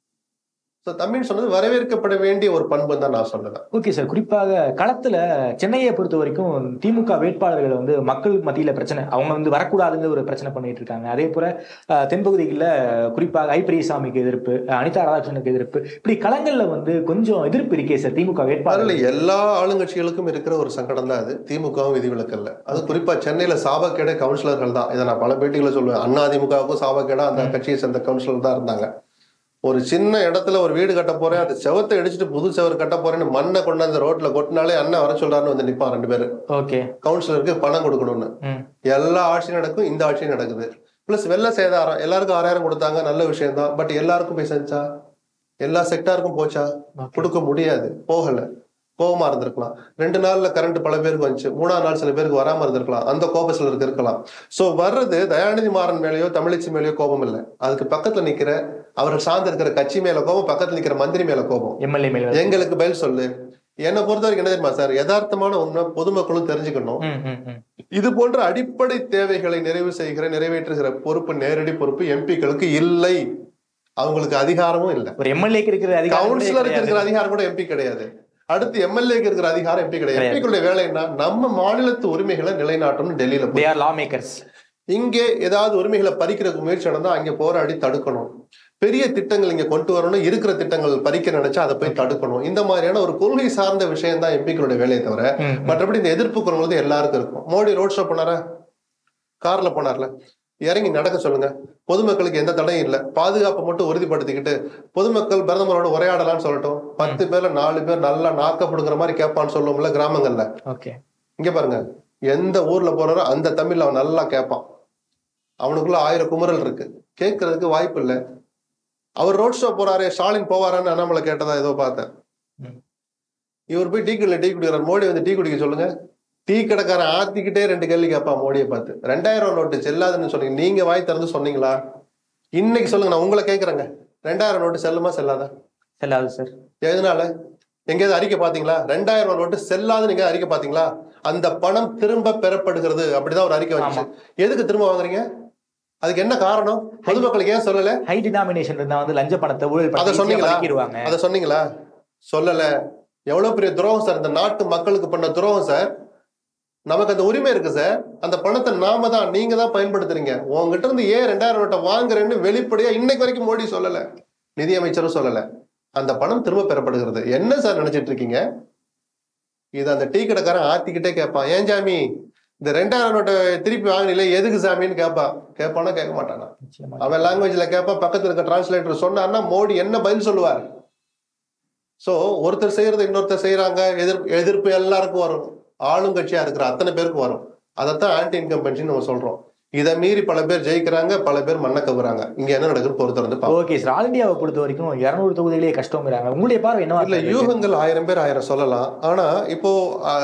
ஸோ தமிழ் சொன்னது வரவேற்கப்பட வேண்டிய ஒரு பண்பு தான் நான் சொல்லுவேன் ஓகே சார் குறிப்பாக களத்துல சென்னையை பொறுத்த வரைக்கும் திமுக வேட்பாளர்கள் வந்து மக்கள் மத்தியில பிரச்சனை அவங்க வந்து வரக்கூடாதுங்கிற ஒரு பிரச்சனை பண்ணிட்டு இருக்காங்க அதே போல அஹ், தென்பகுதிகளில் குறிப்பாக ஐ பெரியசாமிக்கு எதிர்ப்பு அஹ், அனிதா ராதாகிருஷ்ணனுக்கு எதிர்ப்பு இப்படி களங்கள்ல வந்து கொஞ்சம் எதிர்ப்பு இருக்கே சார் திமுக அதுல வேட்பாளர்கள் எல்லா ஆளுங்கட்சிகளுக்கும் இருக்கிற ஒரு சங்கடம் தான் அது திமுகவும் விதிவிலக்கல்ல அது குறிப்பா சென்னையில சாபக்கேட கவுன்சிலர்கள் தான் இதை நான் பல பேட்டிகளை சொல்லுவேன் அண்ணா திமுகவுக்கும் சாபக்கேடா அந்த கட்சியை சேர்ந்த கவுன்சிலர் தான் இருந்தாங்க ஒரு சின்ன இடத்துல ஒரு வீடு கட்ட போறேன் அந்த செவத்தை இடிச்சிட்டு புது செவர் கட்ட போறேன்னு மண்ணை கொண்டு அந்த ரோட்ல கொட்டினாலே அண்ணன் வர சொல்றாருன்னு வந்து நிப்பான் ரெண்டு பேரு ஓகே கவுன்சிலருக்கு பணம் கொடுக்கணும்னு ம் எல்லா ஆட்சியும் நடக்கும் இந்த ஆட்சியும் நடக்குது பிளஸ் வெள்ள சேதாரம் எல்லாருக்கும் ஆறாயிரம் கொடுத்தாங்க நல்ல விஷயம் தான் பட் எல்லாருக்கும் போய் செஞ்சா எல்லா செக்டாருக்கும் போச்சா கொடுக்க முடியாது போகல கோபமா இருந்திருக்கலாம் ரெண்டு நாள்ல கரண்ட் பல பேருக்கு வந்துச்சு மூணாவது நாள் சில பேருக்கு வராம இருந்திருக்கலாம் அந்த கோபம் சிலருக்கு இருக்கலாம் சோ வர்றது தயாநிதி மாறன் மேலேயோ தமிழிச்சி மேலேயோ கோபம் இல்லை அதுக்கு பக்கத்துல நிக்கிற அவர்கள் சார்ந்து இருக்கிற கட்சி மேல கோபம் பக்கத்துல நிக்கிற மந்திரி மேல கோபம் எம்எல்ஏ மேல எங்களுக்கு பதில் சொல்லு என்னை பொறுத்த வரைக்கும் என்ன தெரியுமா சார் யதார்த்தமான உண்மை பொதுமக்களும் தெரிஞ்சுக்கணும் ம், ம், ம். இது போன்ற அடிப்படை தேவைகளை நிறைவு செய்கிற நிறைவேற்றுகிற பொறுப்பு நேரடி பொறுப்பு எம்பிக்களுக்கு இல்லை அவங்களுக்கு அதிகாரமும் இல்லை ஒரு எம்எல்ஏக்கு இருக்கிற அதிகாரம் கூட கவுன்சிலருக்கு கிடையாது. இருக்கிற அதிகாரம் கூட எம்பி கிடையாது அடுத்து எம்எல்ஏக்கு இருக்கிற அதிகாரம் எம்பி கிடையாது கிடையாது. எம்பிக்களுடைய வேலை என்ன நம்ம மாநிலத்து உரிமைகளை நிலைநாட்டணும் டெல்லியில They போய் are lawmakers. இங்கே ஏதாவது உரிமைகளை பறிக்கிறதுக்கு முயற்சி நடந்தா அங்க போராடி தடுக்கணும் பெரிய திட்டங்கள் இங்க கொண்டு வரணும் இருக்கிற திட்டங்கள் பறிக்க நினைச்சா அதை போய் தடுக்கணும் இந்த மாதிரியான ஒரு கொள்கை சார்ந்த விஷயம் தான் எம்பிக்களுடைய வேலையை தவிர ம், ம். மற்றபடி இந்த எதிர்ப்பு குரல் வந்து எல்லாருக்கும் இருக்கும் மோடி ரோட் ஷோ போனாரா கார்ல போனார்ல இறங்கி நடக்க சொல்லுங்க பொதுமக்களுக்கு எந்த தடையும் இல்லை பாதுகாப்பை மட்டும் உறுதிப்படுத்திக்கிட்டு பொதுமக்கள் பிரதமரோட உரையாடலாம்னு சொல்லட்டும் பத்து பேர்ல நாலு பேர் நல்லா நாக்கப்படுங்கிற மாதிரி கேட்பான்னு சொல்லுவோம்ல கிராமங்கள்ல Okay. இங்க பாருங்க எந்த ஊர்ல போறாரோ அந்த தமிழ்ல அவன் நல்லா கேட்பான் அவனுக்குள்ள ஆயிரம் குமுறல் இருக்கு கேட்கறதுக்கு வாய்ப்பு இல்லை அவர் ரோட் ஷோ போறாரே ஸ்டாலின் போவாரான்னு அண்ணாமலை கேட்டதா ஏதோ பார்த்தேன் ம். இவர் போய் டீ கடையில டீ குடிக்கிறார் மோடி வந்து டீ குடிக்க சொல்லுங்க டீ கடைக்காரன் ஆத்திக்கிட்டே ரெண்டு கேள்வி கேட்பான் மோடியை பார்த்து ரெண்டாயிரம் நோட்டு செல்லாதுன்னு சொன்னீங்க நீங்க வாய் திறந்து சொன்னீங்களா இன்னைக்கு சொல்லுங்க நான் உங்களை கேட்கறேங்க ரெண்டாயிரம் நோட்டு செல்லுமா செல்லாதா செல்லாது சார் எதனால எங்கேயாவது அறிக்கை பாத்தீங்களா ரெண்டாயிரம் ரூபாய் நோட்டு செல்லாதுன்னு எங்கேயாவது அறிக்கை பாத்தீங்களா அந்த பணம் திரும்ப பெறப்படுகிறது அப்படிதான் ஒரு அறிக்கை வந்துச்சு எதுக்கு திரும்ப வாங்குறீங்க அதுக்கு என்ன காரணம் பொதுமக்களுக்கு ஏன் சொல்லல ஹை டினாமினேஷன் இருந்தா வந்து லஞ்ச பணத்தை ஊழல் அதை பண்ணி சொன்னீங்களா பதுக்கிடுவாங்க அதை சொன்னீங்களா சொல்லல எவ்வளவு பெரிய துரோகம் சார் இந்த நாட்டு மக்களுக்கு பண்ண துரோகம் சார் நமக்கு அந்த உரிமை இருக்கு சார் அந்த பணத்தை நாம தான் நீங்க தான் பயன்படுத்துறீங்க உங்ககிட்ட இருந்து ஏன் ரெண்டாயிரம் நோட்டை வாங்குறேன்னு வெளிப்படையா இன்னைக்கு வரைக்கும் மோடி சொல்லல நிதியமைச்சரும் சொல்லல அந்த பணம் திரும்ப பெறப்படுகிறது என்ன சார் நினைச்சிட்டு இருக்கீங்க இது அந்த டீ கடைக்காரன் ஆத்திக்கிட்டே கேட்பான் ஏன் சாமி இந்த ரெண்டாயிரம் நோட்டை திருப்பி வாங்கினீங்களே எதுக்கு சாமின்னு கேட்பான் கேட்பானா கேட்க மாட்டானா நிச்சயமா. அவன் லாங்குவேஜ்ல கேட்பான் பக்கத்துல இருக்க டிரான்ஸ்லேட்டர் சொன்னான்னா மோடி என்ன பதில் சொல்லுவார் சோ ஒருத்தர் செய்யறது இன்னொருத்தர் செய்யறாங்க எதிர்ப்பு எதிர்ப்பு எல்லாருக்கும் வரும் ஆளுங்கட்சியா இருக்கிற அத்தனை பேருக்கு வரும் அதைத்தான் ஆன்டி இன்கம்பன்சி நம்ம சொல்றோம் இதை மீறி பல பேர் ஜெயிக்கிறாங்க பல பேர் மண்ணை கவுறாங்க இங்க என்ன நடக்குது பொறுத்து வந்து பார்ப்போம். ஓகே சார் ஆல் இந்தியாவை பொறுத்த வரைக்கும் இருநூறு தொகுதிகளே கஷ்டங்கிறாங்க உங்களுடைய பார்வை என்னவா இல்ல இருக்கு? யூகங்கள் ஆயிரம் பேர் ஆயிரம் சொல்லலாம் ஆனா இப்போ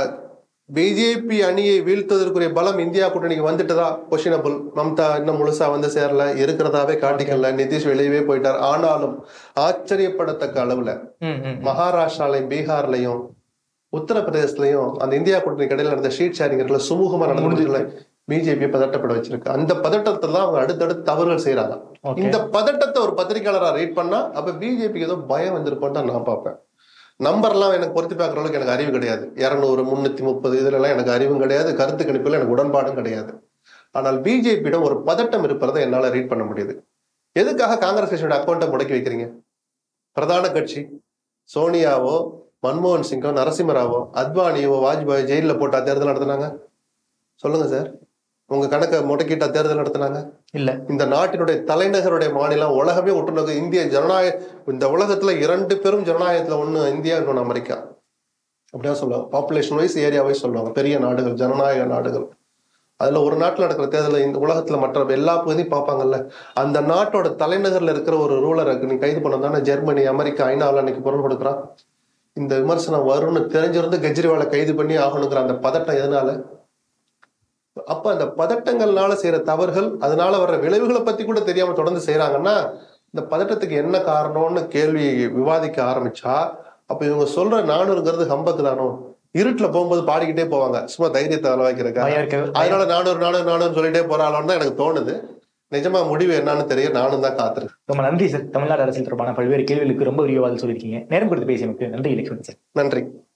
பிஜேபி அணியை வீழ்த்துவதற்குரிய பலம் இந்தியா கூட்டணிக்கு வந்துட்டுதா கொஷினபிள் மம்தா இன்னும் முழுசா வந்து சேரல இருக்கிறதாவே காட்டிக்கல நிதிஷ் வெளியவே போயிட்டார் ஆனாலும் ஆச்சரியப்படத்தக்க அளவுல ம், ம். மகாராஷ்டிராலையும் பீகார்லயும் உத்தரப்பிரதேசலையும் அந்த இந்தியா கூட்டணி கடையில் நடந்த ஷீட் ஷேரிங் இருக்குல்ல சுமூகமா நடந்து பிஜேபி பதட்டப்பட வச்சிருக்கு அந்த பதட்டத்தை தான் அவங்க அடுத்தடுத்து தவறுகள் செய்யறாங்க Okay. இந்த பதட்டத்தை ஒரு பத்திரிகையாளரா ரீட் பண்ணா அப்ப பிஜேபிக்கு ஏதோ பயம் வந்திருக்கும் தான் நான் பார்ப்பேன் நம்பர்லாம் எனக்கு பொருத்தி பார்க்குற அளவுக்கு எனக்கு அறிவு கிடையாது இரநூறு முன்னூத்தி முப்பது இதுல எல்லாம் எனக்கு அறிவும் கிடையாது கருத்து கணிப்புல எனக்கு உடன்பாடும் கிடையாது ஆனால் பிஜேபியிடம் ஒரு பதட்டம் இருப்பதை என்னால ரீட் பண்ண முடியுது எதுக்காக காங்கிரஸ் கட்சியோட அக்கௌண்ட்டை முடக்கி வைக்கிறீங்க பிரதான கட்சி சோனியாவோ மன்மோகன் சிங்கோ நரசிம்மராவோ அத்வானியோ வாஜ்பாய் ஜெயில போட்டா தேர்தல் நடத்துனாங்க சொல்லுங்க சார் உங்க கணக்கை முடக்கிட்டா தேர்தல் நடத்துனாங்க இல்ல இந்த நாட்டினுடைய தலைநகருடைய மாநிலம் உலகமே ஒட்டுநோக்கு இந்திய ஜனநாயக இந்த உலகத்துல இரண்டு பெரும் ஜனநாயகத்துல ஒண்ணு இந்தியா இன்னொன்னு அமெரிக்கா அப்படியா சொல்லுவாங்க பாப்புலேஷன் வைஸ் ஏரியா வைஸ் சொல்லுவாங்க பெரிய நாடுகள் ஜனநாயக நாடுகள் அதுல ஒரு நாட்டுல நடக்கிற தேர்தல் இந்த உலகத்துல மற்ற எல்லா பகுதியும் பார்ப்பாங்கல்ல அந்த நாட்டோட தலைநகர்ல இருக்கிற ஒரு ரூலரை நீ கைது பண்ண தானே ஜெர்மனி அமெரிக்கா ஐநாவில் அன்னைக்கு குரல் கொடுக்குறான் இந்த விமர்சனம் வரும்னு தெரிஞ்சிருந்து கெஜ்ரிவாலை கைது பண்ணி ஆகணுங்கிற அந்த பதட்டம் எதனால அப்ப அந்த பதட்டங்கள்னால செய்யற தவறுகள் அதனால வர்ற விளைவுகளை பத்தி கூட தெரியாம தொடர்ந்து செய்யறாங்கன்னா இந்த பதட்டத்துக்கு என்ன காரணம்னு கேள்வி விவாதிக்க ஆரம்பிச்சா அப்ப இவங்க சொல்ற நானூறுங்கிறது ஹம்பக்கு தானோ இருட்டுல போகும்போது பாடிக்கிட்டே போவாங்க சும்மா தைரியத்தை பயம் அளவாக்கிறதுக்காக இருக்க- அதனால நானூறு நானூறு நானூறு சொல்லிட்டே போறாளோன்னு தான் எனக்கு தோணுது நிஜமா முடிவு என்னன்னு தெரிய நானும் தான் காத்திருக்கேன் ரொம்ப நன்றி சார் தமிழ்நாடு அரசியல் தொடர்பான பல்வேறு கேள்விகளுக்கு ரொம்ப விரிவாக சொல்லியிருக்கீங்க நேரம் கொடுத்து பேசியமைக்கு நன்றி இலக்கியம் சார் நன்றி